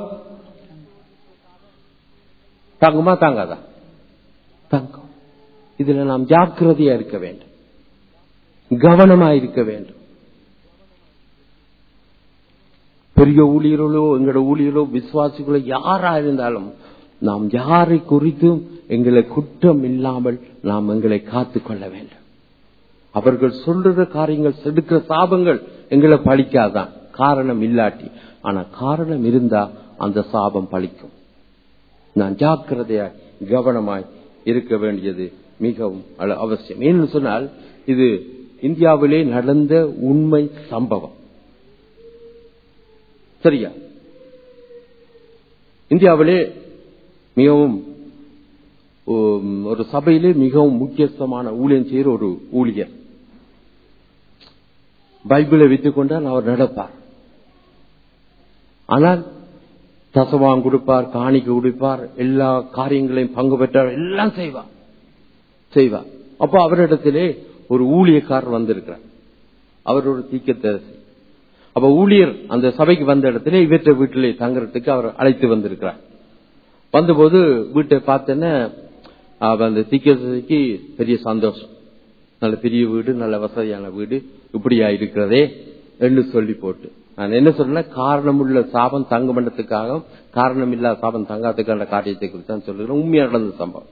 தங்குமா தாங்காதா தங்கும் இதுல நாம் ஜாக்கிரதையா இருக்க வேண்டும் கவனமா இருக்க வேண்டும் பெரிய ஊழியர்களோ எங்களோட ஊழியர்களோ விசுவாசிகளோ யாரா இருந்தாலும் நாம் யாரை குறித்தும் எங்களை குற்றம் இல்லாமல் நாம் எங்களை காத்துக் கொள்ள வேண்டும் அவர்கள் சொல்ற காரியங்கள் செடுக்கிற சாபங்கள் எங்களை பழிக்காதான் காரணம் இல்லாட்டி ஆனா காரணம் இருந்தா அந்த சாபம் பழிக்கும் நான் ஜாக்கிரதையாய் கவனமாய் இருக்க வேண்டியது மிகவும் அல- அவசியம் ஏன்னு சொன்னால் இது இந்தியாவிலே நடந்த உண்மை சம்பவம் சரியா இந்தியாவிலே மிகவும் உம், ஒரு சபையிலே மிகவும் முக்கியஸ்தமான ஊழியம் செய்கிற ஒரு ஊழியர் பைபிளை வைத்துக் கொண்டால் அவர் நடப்பார் ஆனால் தசவாம் கொடுப்பார் காணிக்க கொடுப்பார் எல்லா காரியங்களையும் பங்கு பெற்றார் எல்லாம் செய்வார் செய்வார் அப்போ அவரிடத்திலே ஒரு ஊழியக்காரர் வந்திருக்கிறார் அவர் ஒரு தீக்கத்தரசி அப்ப ஊழியர் அந்த சபைக்கு வந்த இடத்துல இவற்ற வீட்டிலே தங்குறதுக்கு அவர் அழைத்து வந்திருக்கிறார் வந்தபோது வீட்டை பார்த்தேன்னா அவ அந்த தீக்கதரிசிக்கு பெரிய சந்தோஷம் நல்ல பெரிய வீடு நல்ல வசதியான வீடு இப்படியா இருக்கிறதே என்று சொல்லி போட்டு நான் என்ன சொல்றேன் காரணமுள்ள சாபம் தங்க மண்டத்துக்காக காரணம் இல்லாத சாபம் தங்காததுக்கான காரியத்தை குறித்து தான் சொல்லுகிறேன் உண்மையா நடந்த சம்பவம்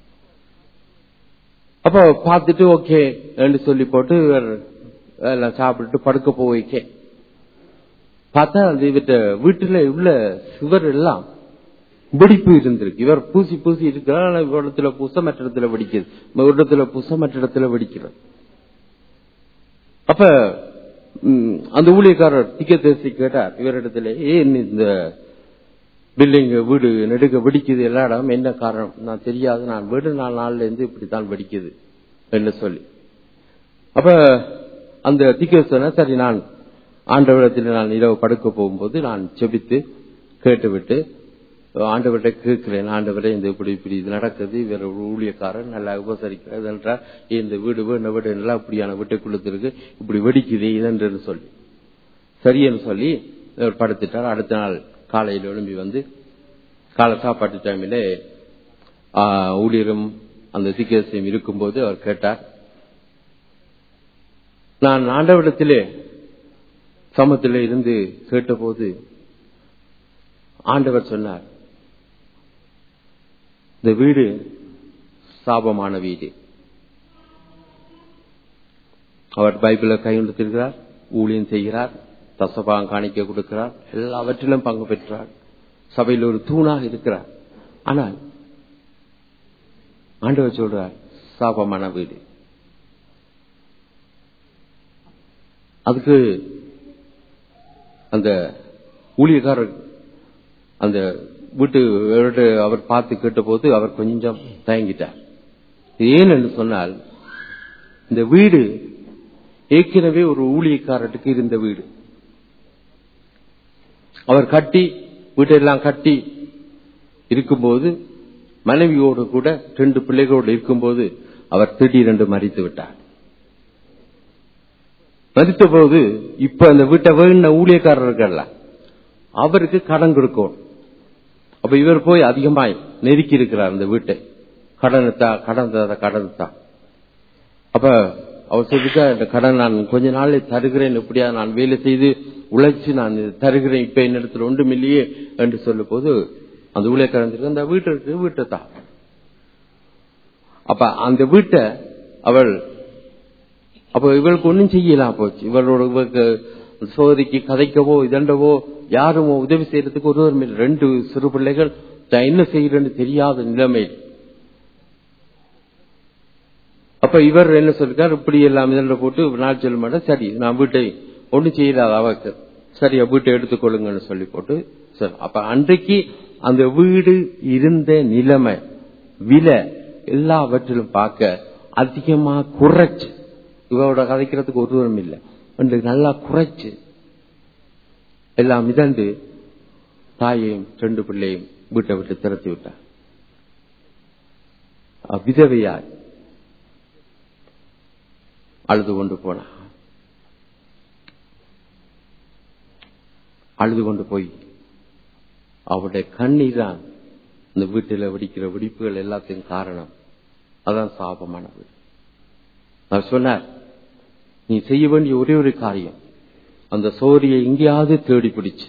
அப்போ பார்த்துட்டு ஓகே என்று சொல்லி போட்டு இவர் எல்லாம் சாப்பிட்டுட்டு படுக்க போய்க்கே பார்த்தா அந்த இவர்கிட்ட வீட்டுல உள்ள சுவர் எல்லாம் வெடிப்பு இருந்திருக்கு இவர் பூசி பூசி இருக்கிறார் ஆனா இவர் இடத்துல பூச மற்ற இடத்துல வெடிக்குது ஒரு இடத்துல பூச மற்ற இடத்துல வெடிக்கிறது அப்ப ம், அந்த ஊழியக்காரர் திக்கத்தேசி கேட்டார் இவரிடத்துல ஏன் இந்த பில்டிங் வீடு நெடுக்க வெடிக்குது எல்லா இடம் என்ன காரணம் நான் தெரியாது நான் வீடு நாலு நாள்ல இருந்து இப்படித்தான் வெடிக்குது என்று சொல்லி அப்ப அந்த திக்க சொன்ன சரி நான் ஆண்டவரத்தில் நான் இரவு படுக்க போகும்போது நான் செபித்து கேட்டுவிட்டு ஆண்டவர்கிட்ட கேட்கிறேன் ஆண்டவரே இந்த இப்படி இப்படி இது நடக்குது இவர் ஒரு ஊழியக்காரர் நல்லா உபசரிக்கிறது என்றார் ஏன் இந்த வீடு வீடு வீடு எல்லாம் இப்படியான வீட்டை கொடுத்திருக்கு இப்படி வெடிக்குது இதென்று சொல்லி சரியென்று சொல்லி இவர் படுத்துட்டார் அடுத்த நாள் காலையில் எழும்பி வந்து காலை சாப்பாட்டு டைமில் ஊழியரும் அந்த சிக்கேசியம் இருக்கும்போது அவர் கேட்டார் நான் ஆண்டவரிடத்திலே சமத்திலே இருந்து கேட்டபோது ஆண்டவர் சொன்னார் இந்த வீடு சாபமான வீடு அவர் பைபிளை கையெழுத்திருக்கிறார் ஊழியம் செய்கிறார் தசபாகம் காணிக்க கொடுக்கிறார் எல்லாவற்றிலும் பங்கு பெற்றார் சபையில் ஒரு தூணாக இருக்கிறார் ஆனால் ஆண்டவர் சொல்றார் சாபமான வீடு அதுக்கு அந்த ஊழியக்காரர் அந்த வீட்டு வீட்டு அவர் பார்த்து கேட்டபோது அவர் கொஞ்சம் தயங்கிட்டார் இது ஏன் என்று சொன்னால் இந்த வீடு ஏற்கனவே ஒரு ஊழியக்காரருக்கு இருந்த வீடு அவர் கட்டி வீட்டெல்லாம் கட்டி இருக்கும்போது மனைவியோடு கூட ரெண்டு பிள்ளைகளோடு இருக்கும்போது அவர் திடீரென்று மறித்து விட்டார் மறித்த போது இப்ப அந்த வீட்டை வேண ஊழியக்காரர்கள் அவருக்கு கடன் கொடுக்கணும் அப்ப இவர் போய் அதிகமாய் நெருக்கி இருக்கிறார் அந்த வீட்டை கடனத்தா கடன் தா கடன் தா அப்ப அவர் சொல்லிக்க இந்த கடன் நான் கொஞ்ச நாள் தருகிறேன் எப்படியா நான் வேலை செய்து உழைச்சு நான் இது தருகிறேன் இப்ப என்னிடத்துல ஒன்றும் இல்லையே என்று சொல்லும் போது அந்த ஊழியக்காரன் அந்த வீட்டை இருக்கு வீட்டை தான் அப்ப அந்த வீட்டை அவள் அப்ப இவளுக்கு ஒன்றும் செய்யலாம் போச்சு இவளோட இவருக்கு சோதிக்கு கதைக்கவோ இதண்டவோ யாரும் உதவி செய்யறதுக்கு ஒருவரும் இல்லை ரெண்டு சிறு பிள்ளைகள் தான் என்ன செய்யறேன்னு தெரியாத நிலைமை அப்ப இவர் என்ன சொல்லிருக்கார் இப்படி எல்லாம் இதண்ட போட்டு நாள் சொல்ல மாட்டேன் சரி நான் வீட்டை ஒன்றும் செய்யலாத அவக்கு சரியா வீட்டை எடுத்துக்கொள்ளுங்கன்னு சொல்லி போட்டு சரி அப்ப அன்றைக்கு அந்த வீடு இருந்த நிலைமை விலை எல்லாவற்றிலும் பார்க்க அதிகமா குறைச்சு இவரோட கதைக்கிறதுக்கு ஒருவரும் இல்லை என்று நல்லா குறைச்சு எல்லாம் மிதந்து தாயையும் ரெண்டு பிள்ளையும் வீட்டை விட்டு திறத்தி விட்டார் விதவையாய் அழுது கொண்டு போனா அழுது கொண்டு போய் அவருடைய கண்ணீர் தான் இந்த வீட்டில் வெடிக்கிற வெடிப்புகள் எல்லாத்தையும் காரணம் அதான் சாபமான வீடு அவர் சொன்னார் நீ செய்ய வேண்டிய ஒரே ஒரு காரியம் அந்த சோரியை எங்கேயாவது தேடி பிடிச்சு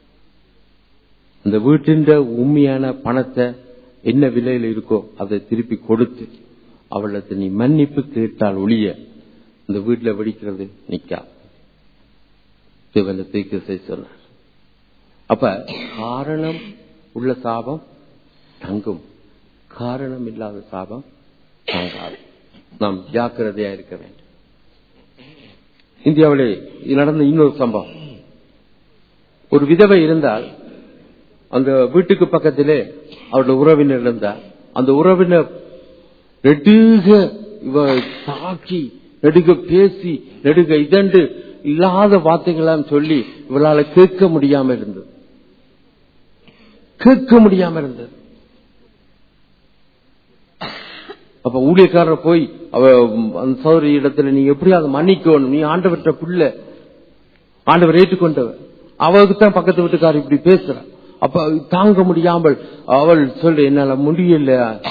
அந்த வீட்டின் உண்மையான பணத்தை என்ன விலையில இருக்கோ அதை திருப்பி கொடுத்து அவளத்தை நீ மன்னிப்பு கேட்டால் ஒழிய இந்த வீட்டுல வெடிக்கிறது நிக்கா தீர்க்க சொன்னார் அப்ப காரணம் உள்ள சாபம் தங்கும் காரணம் இல்லாத சாபம் தங்காது நாம் ஜாக்கிரதையா இருக்க வேண்டும் இந்தியாவிலே இது நடந்த இன்னொரு சம்பவம் ஒரு விதவை இருந்தால் அந்த வீட்டுக்கு பக்கத்திலே அவருடைய உறவினர் இருந்தார் அந்த உறவினர் நெடுக இவ தாக்கி நெடுக பேசி நெடுக இதண்டு இல்லாத வார்த்தைகளாம் சொல்லி இவளால கேட்க முடியாம இருந்தது கேட்க முடியாம இருந்தது அப்ப ஊழியக்காரர் போய் அவ அந்த சௌதரி இடத்துல நீ எப்படியாவது மன்னிக்கணும் நீ ஆண்டவற்ற பிள்ளை ஆண்டவர் ஏற்றுக்கொண்டவர் அவளுக்கு தான் பக்கத்து வீட்டுக்காரர் இப்படி பேசுற அப்ப தாங்க முடியாமல் அவள் சொல்ற என்னால முடியல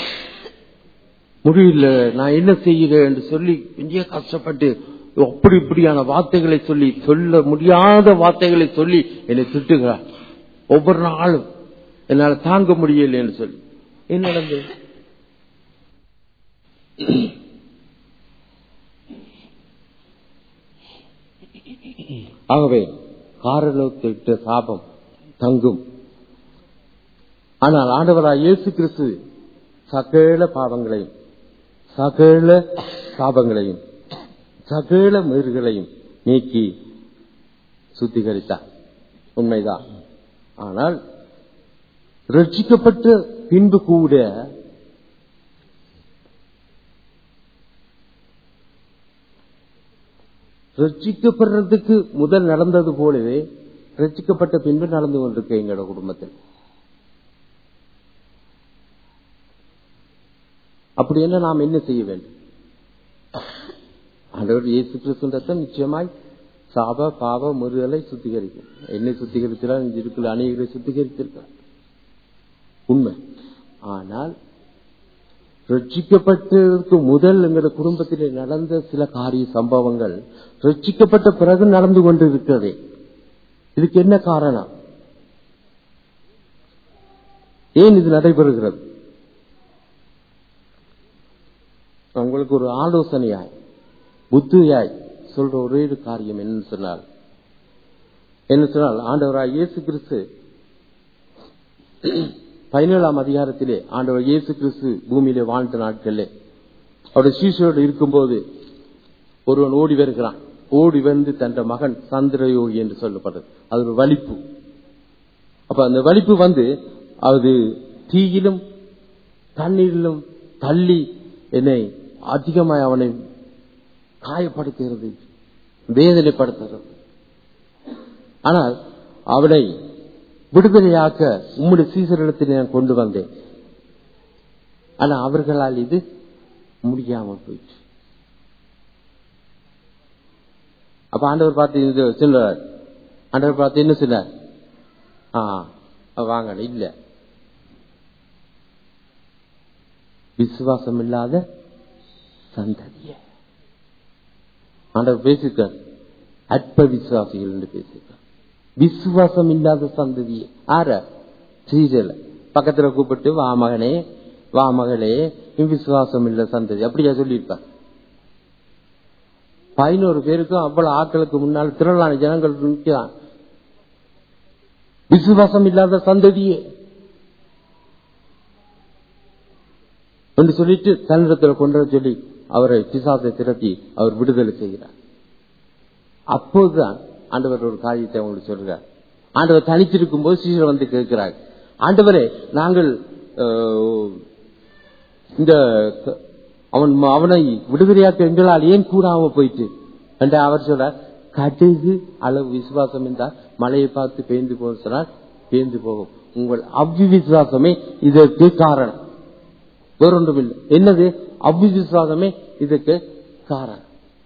முடியல நான் என்ன செய்கிறேன் என்று சொல்லி பெரிய கஷ்டப்பட்டு அப்படி இப்படியான வார்த்தைகளை சொல்லி சொல்ல முடியாத வார்த்தைகளை சொல்லி என்னை திட்டுகிறார் ஒவ்வொரு நாளும் என்னால தாங்க முடியல என்று சொல்லி என்ன நடந்தது ஆகவே காரணத்திட்ட சாபம் தங்கும் ஆனால் ஆண்டவராய் இயேசு கிறிஸ்து சகல பாவங்களையும் சகல சாபங்களையும் சகல மீறுகளையும் நீக்கி சுத்திகரித்தார் உண்மைதான் ஆனால் ரட்சிக்கப்பட்ட பின்பு கூட ரட்சிக்கப்படுறதுக்கு முதல் நடந்தது போலவே ரட்சிக்கப்பட்ட பின்பு நடந்து கொண்டிருக்க எங்களோட குடும்பத்தில் அப்படி என்ன நாம் என்ன செய்ய வேண்டும் ஆண்டவர் இயேசு கிறிஸ்து ரத்தம் நிச்சயமாய் சாப பாவ முருகலை சுத்திகரிக்கும் என்னை சுத்திகரித்தால் இங்கு இருக்கிற அநேகரை சுத்திகரித்திருக்கிறார் உண்மை ஆனால் ரட்சிக்கப்பட்டதற்கு முதல் எங்களோட குடும்பத்திலே நடந்த சில காரிய சம்பவங்கள் ரட்சிக்கப்பட்ட பிறகு நடந்து கொண்டிருக்கிறதே இதுக்கு என்ன காரணம் ஏன் இது நடைபெறுகிறது உங்களுக்கு ஒரு ஆலோசனையாய் புத்தியாய் சொல்ற ஒரே ஒரு காரியம் என்னன்னு சொன்னால் என்ன சொன்னால் ஆண்டவராய் இயேசு கிறிஸ்து பதினேழாம் அதிகாரத்திலே ஆண்டவர் இயேசு கிறிஸ்து பூமியிலே வாழ்ந்த நாட்களிலே அவருடைய சீசரோடு இருக்கும்போது ஒருவன் ஓடி வருகிறான் ஓடி வந்து தன் மகன் சந்திரயோகி என்று சொல்லப்படுறது அது ஒரு வலிப்பு அப்ப அந்த வலிப்பு வந்து அது தீயிலும் தண்ணீரிலும் தள்ளி என்னை அதிகமாய் அவனை காயப்படுத்துகிறது வேதனைப்படுத்துகிறது ஆனால் அவனை விடுதலையாக்க உம்முடைய சீசரிடத்தில் நான் கொண்டு வந்தேன் ஆனா அவர்களால் இது முடியாமல் போயிடுச்சு அப்ப ஆண்டவர் பார்த்து இது சொல்றார் ஆண்டவர் பார்த்து என்ன சொன்னார் ஆ வாங்க இல்ல விசுவாசம் இல்லாத சந்ததிய ஆண்டவர் பேசிருக்கார் அற்ப விசுவாசிகள் என்று பேசியிருக்கார் விசுவாசம் இல்லாத சந்ததி ஆற சீரல பக்கத்துல கூப்பிட்டு வா மகனே வா மகளே விசுவாசம் இல்ல சந்ததி அப்படியா சொல்லியிருப்பார் பதினோரு பேருக்கும் அவ்வளவு ஆட்களுக்கு முன்னால் திரளான ஜனங்கள் நிற்கிறான் விசுவாசம் இல்லாத சந்ததியே என்று சொல்லிட்டு தன்னிடத்தில் கொண்டு சொல்லி அவரை பிசாசை திரட்டி அவர் விடுதலை செய்கிறார் அப்போதுதான் ஆண்டவர் ஒரு காரியத்தை அவங்களுக்கு சொல்றார் ஆண்டவர் தனித்திருக்கும் போது சீசர் வந்து கேட்கிறார் ஆண்டவரே நாங்கள் இந்த அவன் அவனை விடுதலையாக்க எங்களால் ஏன் கூடாம போயிட்டு என்று அவர் சொல்றார் கடுகு அளவு விசுவாசம் இருந்தால் மழையை பார்த்து பேந்து போக சொன்னால் பேந்து போகும் உங்கள் அவ்விசுவாசமே இதற்கு காரணம் வேறொன்றும் இல்லை என்னது அவ்விசுவாசமே இதுக்கு காரணம்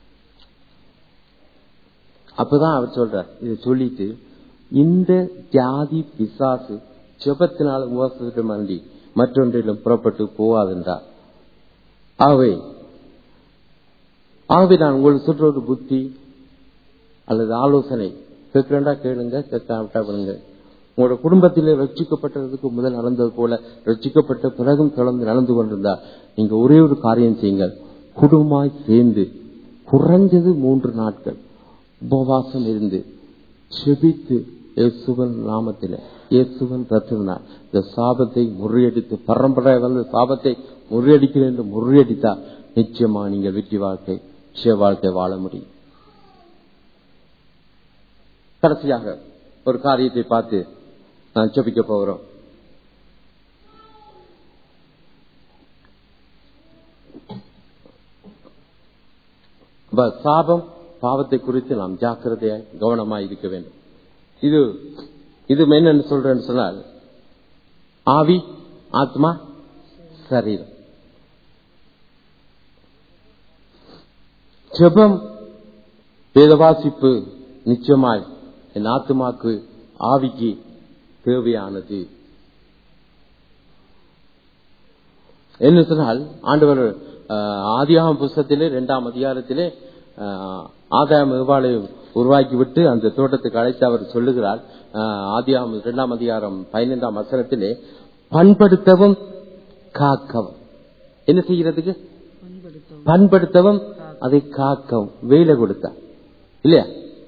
அப்பதான் அவர் சொல்றார் இதை சொல்லிட்டு இந்த ஜாதி பிசாசு ஜபத்தினால் உபவாசத்திடம் அண்டி மற்றொன்றிலும் புறப்பட்டு போகாதென்றார் ஆகவே ஆகவே நான் உங்களுக்கு சொல்ற ஒரு புத்தி அல்லது ஆலோசனை கேட்கிறேன்டா கேளுங்க கேட்காவிட்டா பண்ணுங்க உங்களோட குடும்பத்திலே ரட்சிக்கப்பட்டதுக்கு முதல் நடந்தது போல ரட்சிக்கப்பட்ட பிறகும் தொடர்ந்து நடந்து கொண்டிருந்தா நீங்க ஒரே ஒரு காரியம் செய்யுங்கள் குடும்பமாய் சேர்ந்து குறைஞ்சது மூன்று நாட்கள் உபவாசம் இருந்து செபித்து இயேசுவன் நாமத்தில இயேசுவன் ரத்தினார் இந்த சாபத்தை முறியடித்து பரம்பரை வந்து சாபத்தை முறியடிக்கிறேன் என்று முறியடித்தா நிச்சயமா நீங்கள் வெற்றி வாழ்க்கை விஷய வாழ்க்கை வாழ முடியும் கடைசியாக ஒரு காரியத்தை பார்த்து நான் ஜெபிக்க போகிறோம் அப்ப சாபம் பாவத்தை குறித்து நாம் ஜாக்கிரதையாய் கவனமாய் இருக்க வேண்டும் இது இது என்னன்னு சொல்றேன்னு சொன்னால் ஆவி ஆத்மா சரீரம் ஜெபம் வேதவாசிப்பு நிச்சயமாய் என் ஆத்மாக்கு ஆவிக்கு தேவையானது என்ன சொன்னால் ஆண்டவர் ஆதியாகம் புஸ்தத்திலே இரண்டாம் அதிகாரத்திலே ஆதாயம் ஏவாளை உருவாக்கி விட்டு அந்த தோட்டத்துக்கு அழைத்து அவர் சொல்லுகிறார் ஆதியாகம் இரண்டாம் அதிகாரம் பதினைந்தாம் வசனத்திலே பண்படுத்தவும் காக்கவும் என்ன செய்யறதுக்கு பண்படுத்தவும் அதை காக்கவும் வேலை கொடுத்தார் இல்லையா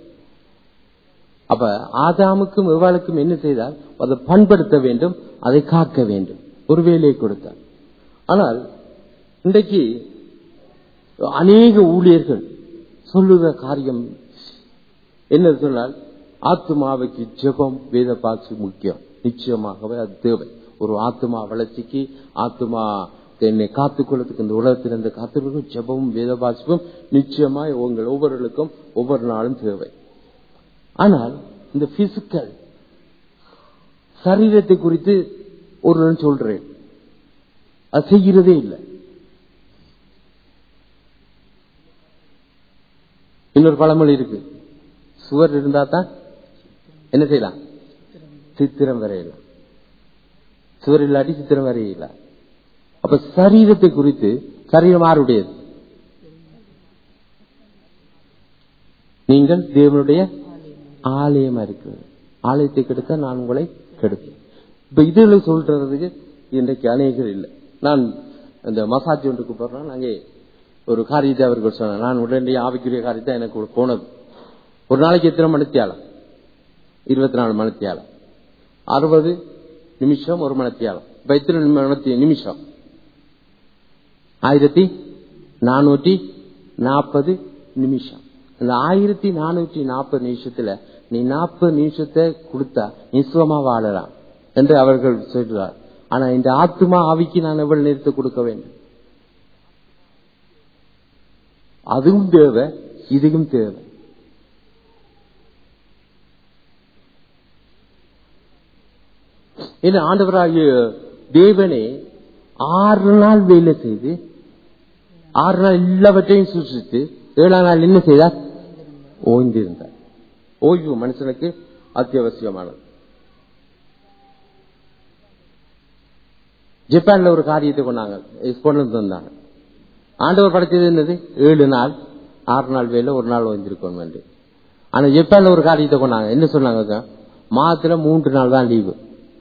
அப்ப ஆதாமுக்கும் எவ்வாளுக்கும் என்ன செய்தார் அதை பண்படுத்த வேண்டும் அதை காக்க வேண்டும் ஒரு வேலையை கொடுத்தார் ஆனால் இன்றைக்கு அநேக ஊழியர்கள் சொல்லுகிற காரியம் என்ன சொன்னால் ஆத்மாவுக்கு ஜெபம் வேத பாசு முக்கியம் நிச்சயமாகவே அது தேவை ஒரு ஆத்மா வளர்ச்சிக்கு ஆத்மா என்னை காத்துக்கொள்ளத்துக்கு இந்த உலகத்தில் இருந்த காத்துக்கொள்ளும் ஜெபமும் வேத பாசிப்பும் நிச்சயமாய் உங்கள் ஒவ்வொருவருக்கும் ஒவ்வொரு நாளும் தேவை ஆனால் இந்த பிசிக்கல் சரீரத்தை குறித்து ஒரு நான் சொல்றேன் அது செய்கிறதே இல்லை இன்னொரு பழமொழி இருக்கு சுவர் இருந்தா தான் என்ன செய்யலாம் சித்திரம் வரையலாம் சுவர் இல்லாட்டி சித்திரம் வரையலாம் அப்ப சரீரத்தை குறித்து சரீரம் யாருடையது நீங்கள் தேவனுடைய ஆலயமா இருக்கிறது ஆலயத்தை கெடுக்க நான் உங்களை கெடுப்பேன் இப்ப இதுல சொல்றதுக்கு இன்றைக்கு அநேகர் இல்லை நான் இந்த மசாஜ் ஒன்றுக்கு போறேன் அங்கே ஒரு காரியத்தை அவர்கள் சொன்னார் நான் உடனடியே ஆவிக்குரிய காரியத்தை எனக்கு போனது ஒரு நாளைக்கு எத்தனை மணித்தியாலம் இருபத்தி நாலு மணித்தியாலம் அறுபது நிமிஷம் ஒரு மணித்தியாலம் இப்ப எத்தனை மணி நிமிஷம் ஆயிரத்தி நானூற்றி நாற்பது நிமிஷம் அந்த ஆயிரத்தி நானூற்றி நாற்பது நிமிஷத்துல நீ நாற்பது நிமிஷத்தை கொடுத்தா நிசுவமா வாழலாம் என்று அவர்கள் சொல்றார் ஆனா இந்த ஆத்மா ஆவிக்கு நான் எவ்வளவு நேரத்தை கொடுக்க வேண்டும் அதுவும் தேவை இதுவும் தேவை என்ன ஆண்டவராகிய தேவனே ஆறு நாள் வேலை செய்து ஆறு நாள் எல்லாவற்றையும் சுற்றிட்டு ஏழாம் நாள் என்ன செய்தார் ஓய்ந்திருந்தார் ஓய்வு மனுஷனுக்கு அத்தியாவசியமானது ஜப்பான்ல ஒரு காரியத்தை கொண்டாங்க கொண்டு வந்தாங்க ஆண்டவர் படைச்சது என்னது ஏழு நாள் ஆறு நாள் வேலை ஒரு நாள் ஓய்ந்திருக்கணும் என்று ஆனா ஜப்பான்ல ஒரு காரியத்தை கொண்டாங்க என்ன சொன்னாங்க மாதத்துல மூன்று நாள் தான் லீவு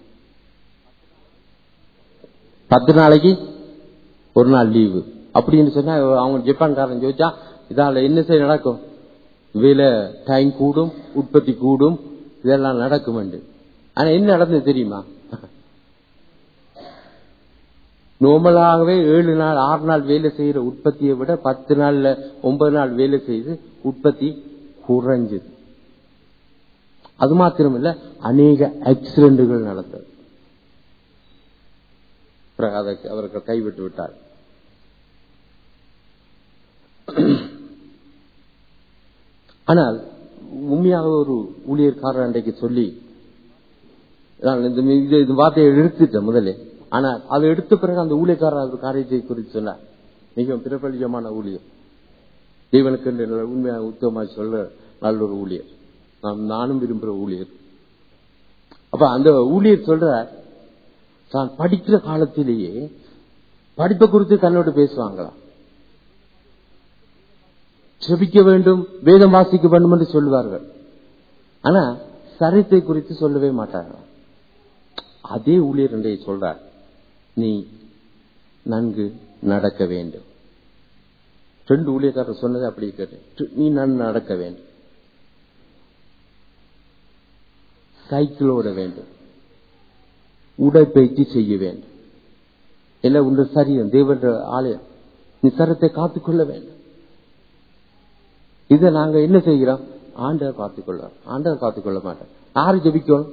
பத்து நாளைக்கு ஒரு நாள் லீவு அப்படின்னு சொன்னா அவங்க ஜப்பான்காரன் ஜோதிச்சா இதால என்ன செய்ய நடக்கும் வேலை டைம் கூடும் உற்பத்தி கூடும் இதெல்லாம் நடக்கும் ஆனா என்ன நடந்தது தெரியுமா நோமலாகவே ஏழு நாள் ஆறு நாள் வேலை செய்யற உற்பத்தியை விட பத்து நாள்ல ஒன்பது நாள் வேலை செய்து உற்பத்தி குறைஞ்சது அது மாத்திரமில்ல அநேக ஆக்சிடென்ட்கள் நடந்தது அவர்கள் கைவிட்டு விட்டார் ஆனால் உண்மையாக ஒரு ஊழியர்காரர் அன்றைக்கு சொல்லி நான் இந்த இந்த வார்த்தையை எடுத்துட்டேன் முதலே ஆனா அதை எடுத்த பிறகு அந்த ஊழியக்காரர் அந்த காரியத்தை குறித்து சொன்னார் மிகவும் பிரபலியமான ஊழியர் தேவனுக்கு உண்மையாக உத்தமமாக சொல்ல நல்ல ஒரு ஊழியர் நான் நானும் விரும்புகிற ஊழியர் அப்ப அந்த ஊழியர் சொல்ற தான் படிக்கிற காலத்திலேயே படிப்பை குறித்து தன்னோடு பேசுவாங்களாம் செபிக்க வேண்டும் வேதம் வாசிக்க வேண்டும் என்று சொல்லுவார்கள் ஆனா சரித்தை குறித்து சொல்லவே மாட்டார்கள் அதே ஊழியர் என்றே சொல்றார் நீ நன்கு நடக்க வேண்டும் ரெண்டு ஊழியக்காரர் சொன்னதை அப்படி கேட்டேன் நீ நன்கு நடக்க வேண்டும் சைக்கிள் ஓட வேண்டும் உடற்பயிற்சி செய்ய வேண்டும் எல்லாம் உண்ட சரீரம் தேவன்ற ஆலயம் நீ சரத்தை காத்துக்கொள்ள வேண்டும் இதை நாங்க என்ன செய்கிறோம் ஆண்டவர் பார்த்துக் கொள்வார் ஆண்டவர் பார்த்துக் கொள்ள மாட்டார் யாரு ஜெபிக்கணும்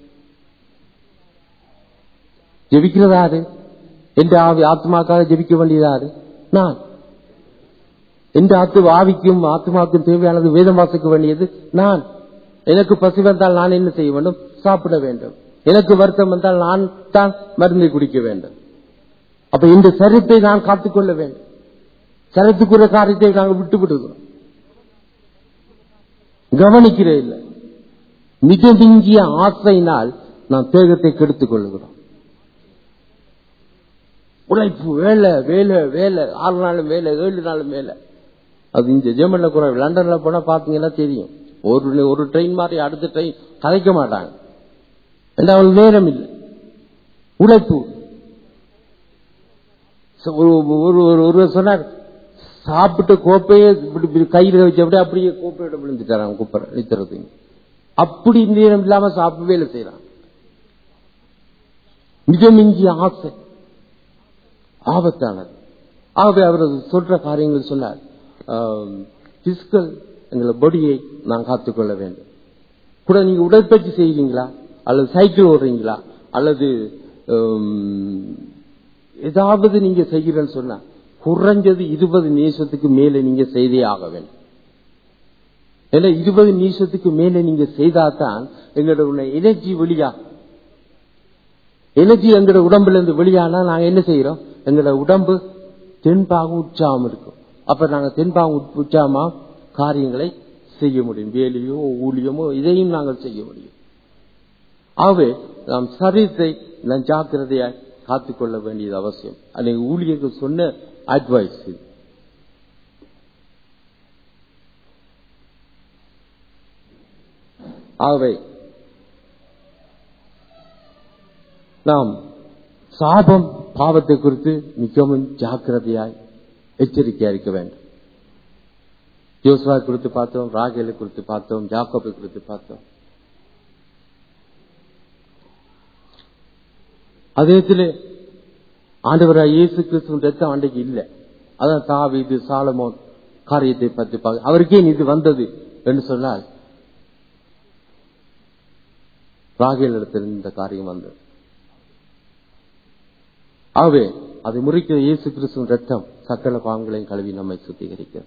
ஜெபிக்கிறது யாரு எந்த ஆவி ஆத்மாக்காக ஜெபிக்க வேண்டியது யாரு நான் எந்த ஆத்து ஆவிக்கும் ஆத்மாவுக்கும் தேவையானது வேதம் வாசிக்க வேண்டியது நான் எனக்கு பசி வந்தால் நான் என்ன செய்ய வேண்டும் சாப்பிட வேண்டும் எனக்கு வருத்தம் வந்தால் நான் தான் மருந்தை குடிக்க வேண்டும் அப்ப இந்த சரீரத்தை நான் காத்துக்கொள்ள வேண்டும் சரத்துக்குரிய காரியத்தை நாங்கள் விட்டு விடுகிறோம் கவனிக்கிறே இல்லை மிக மிஞ்சிய ஆசையினால் நாம் தேகத்தை கெடுத்துக் கொள்ளுகிறோம் உழைப்பு வேலை வேலை வேலை ஆறு நாளும் வேலை ஏழு நாளும் வேலை அது இந்த ஜெர்மன்ல கூட லண்டன்ல போனா பாத்தீங்கன்னா தெரியும் ஒரு ஒரு ட்ரெயின் மாதிரி அடுத்த ட்ரெயின் கதைக்க மாட்டாங்க ஏன்னா அவங்களுக்கு நேரம் இல்லை உழைப்பு ச- ஒரு ஒரு ஒரு- ஒருவர் சொன்னார் சாப்பிட்ட கோப்பையே இப்படி இப்படி கையில வச்சு அப்படியே அப்படியே கோப்பையோட விழுந்துட்டாராம் குப்பரை நித்துறதுக்கு அப்படி நேரம் இல்லாம சாப்பிட்டு வேலை செய்யறான் மிக மிஞ்சிய ஆசை ஆபத்தானது ஆகவே அவர் சொல்ற காரியங்கள் சொன்னார் பிசிக்கல் எங்களை பொடியை நான் காத்துக்கொள்ள வேண்டும் கூட நீங்க உடற்பயிற்சி செய்வீங்களா அல்லது சைக்கிள் ஓடுறீங்களா அல்லது ஆம், ஏதாவது நீங்க செய்கிறேன்னு சொன்னா குறைஞ்சது இருபது நிமிஷத்துக்கு மேல நீங்க செய்தே ஆக வேண்டும் ஏன்னா இருபது நிமிஷத்துக்கு மேல நீங்க செய்தாதான் எங்களோட எனர்ஜி வெளியா எனர்ஜி எங்களோட உடம்புல இருந்து வெளியானா நாங்க என்ன செய்யறோம் எங்களோட உடம்பு தென்பாக உற்சாகம் இருக்கும் அப்ப நாங்க தென்பாக உட்- உற்சாகமா காரியங்களை செய்ய முடியும் வேலையோ ஊழியமோ இதையும் நாங்கள் செய்ய முடியும் ஆகவே நாம் சரீரத்தை நாம் ஜாக்கிரதையாய் காத்துக்கொள்ள வேண்டியது அவசியம் அன்னைக்கு ஊழியர்கள் சொன்ன அட்வைஸ் இது ஆகவே நாம் சாபம் பாவத்தை குறித்து மிகவும் ஜாக்கிரதையாய் எச்சரிக்கையா இருக்க வேண்டும் யோசுவா குறித்து பார்த்தோம் ராகேலை குறித்து பார்த்தோம் ஜாக்கோபை குறித்து பார்த்தோம் அதேத்தில் ஆண்டவராய் இயேசு கிறிஸ்துவின் ரத்தம் அன்றைக்கு இல்லை அதான் தாவீது சாலமோன் காரியத்தை பற்றி பார்க்க அவருக்கே இது வந்தது என்று சொன்னால் ராகேல் இடத்தில் இந்த காரியம் வந்தது ஆகவே அதை முறிக்கிற இயேசு கிறிஸ்துவின் ரத்தம் சக்கர பாவங்களையும் கழுவி நம்மை சுத்திகரிக்கிறது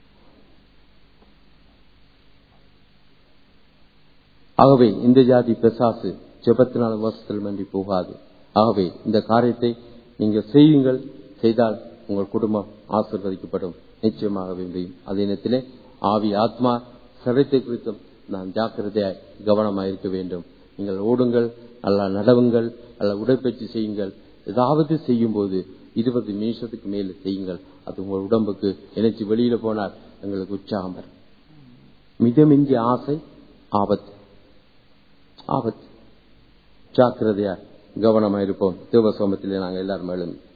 ஆகவே இந்த ஜாதி பிசாசு ஜெபத்தினால் வசத்தில் மண்டி போகாது ஆகவே இந்த காரியத்தை நீங்கள் செய்யுங்கள் செய்தால் உங்கள் குடும்பம் ஆசீர்வதிக்கப்படும் நிச்சயமாகவே முடியும் அதே நேரத்திலே ஆவி ஆத்மா சரத்தை குறித்தும் நாம் ஜாக்கிரதையாய் கவனமாக இருக்க வேண்டும் நீங்கள் ஓடுங்கள் அல்ல நடவுங்கள் அல்ல உடற்பயிற்சி செய்யுங்கள் ஏதாவது செய்யும் போது இருபது நிமிஷத்துக்கு மேல செய்யுங்கள் அது உங்கள் உடம்புக்கு எனர்ஜி வெளியில போனால் எங்களுக்கு உற்சாகம் வரும் மிதமிஞ்சிய ஆசை ஆபத்து ஆபத்து ஜாக்கிரதையா கவனமா இருப்போம் தேவசோமத்திலே நாங்கள் எல்லாரும் எழுந்து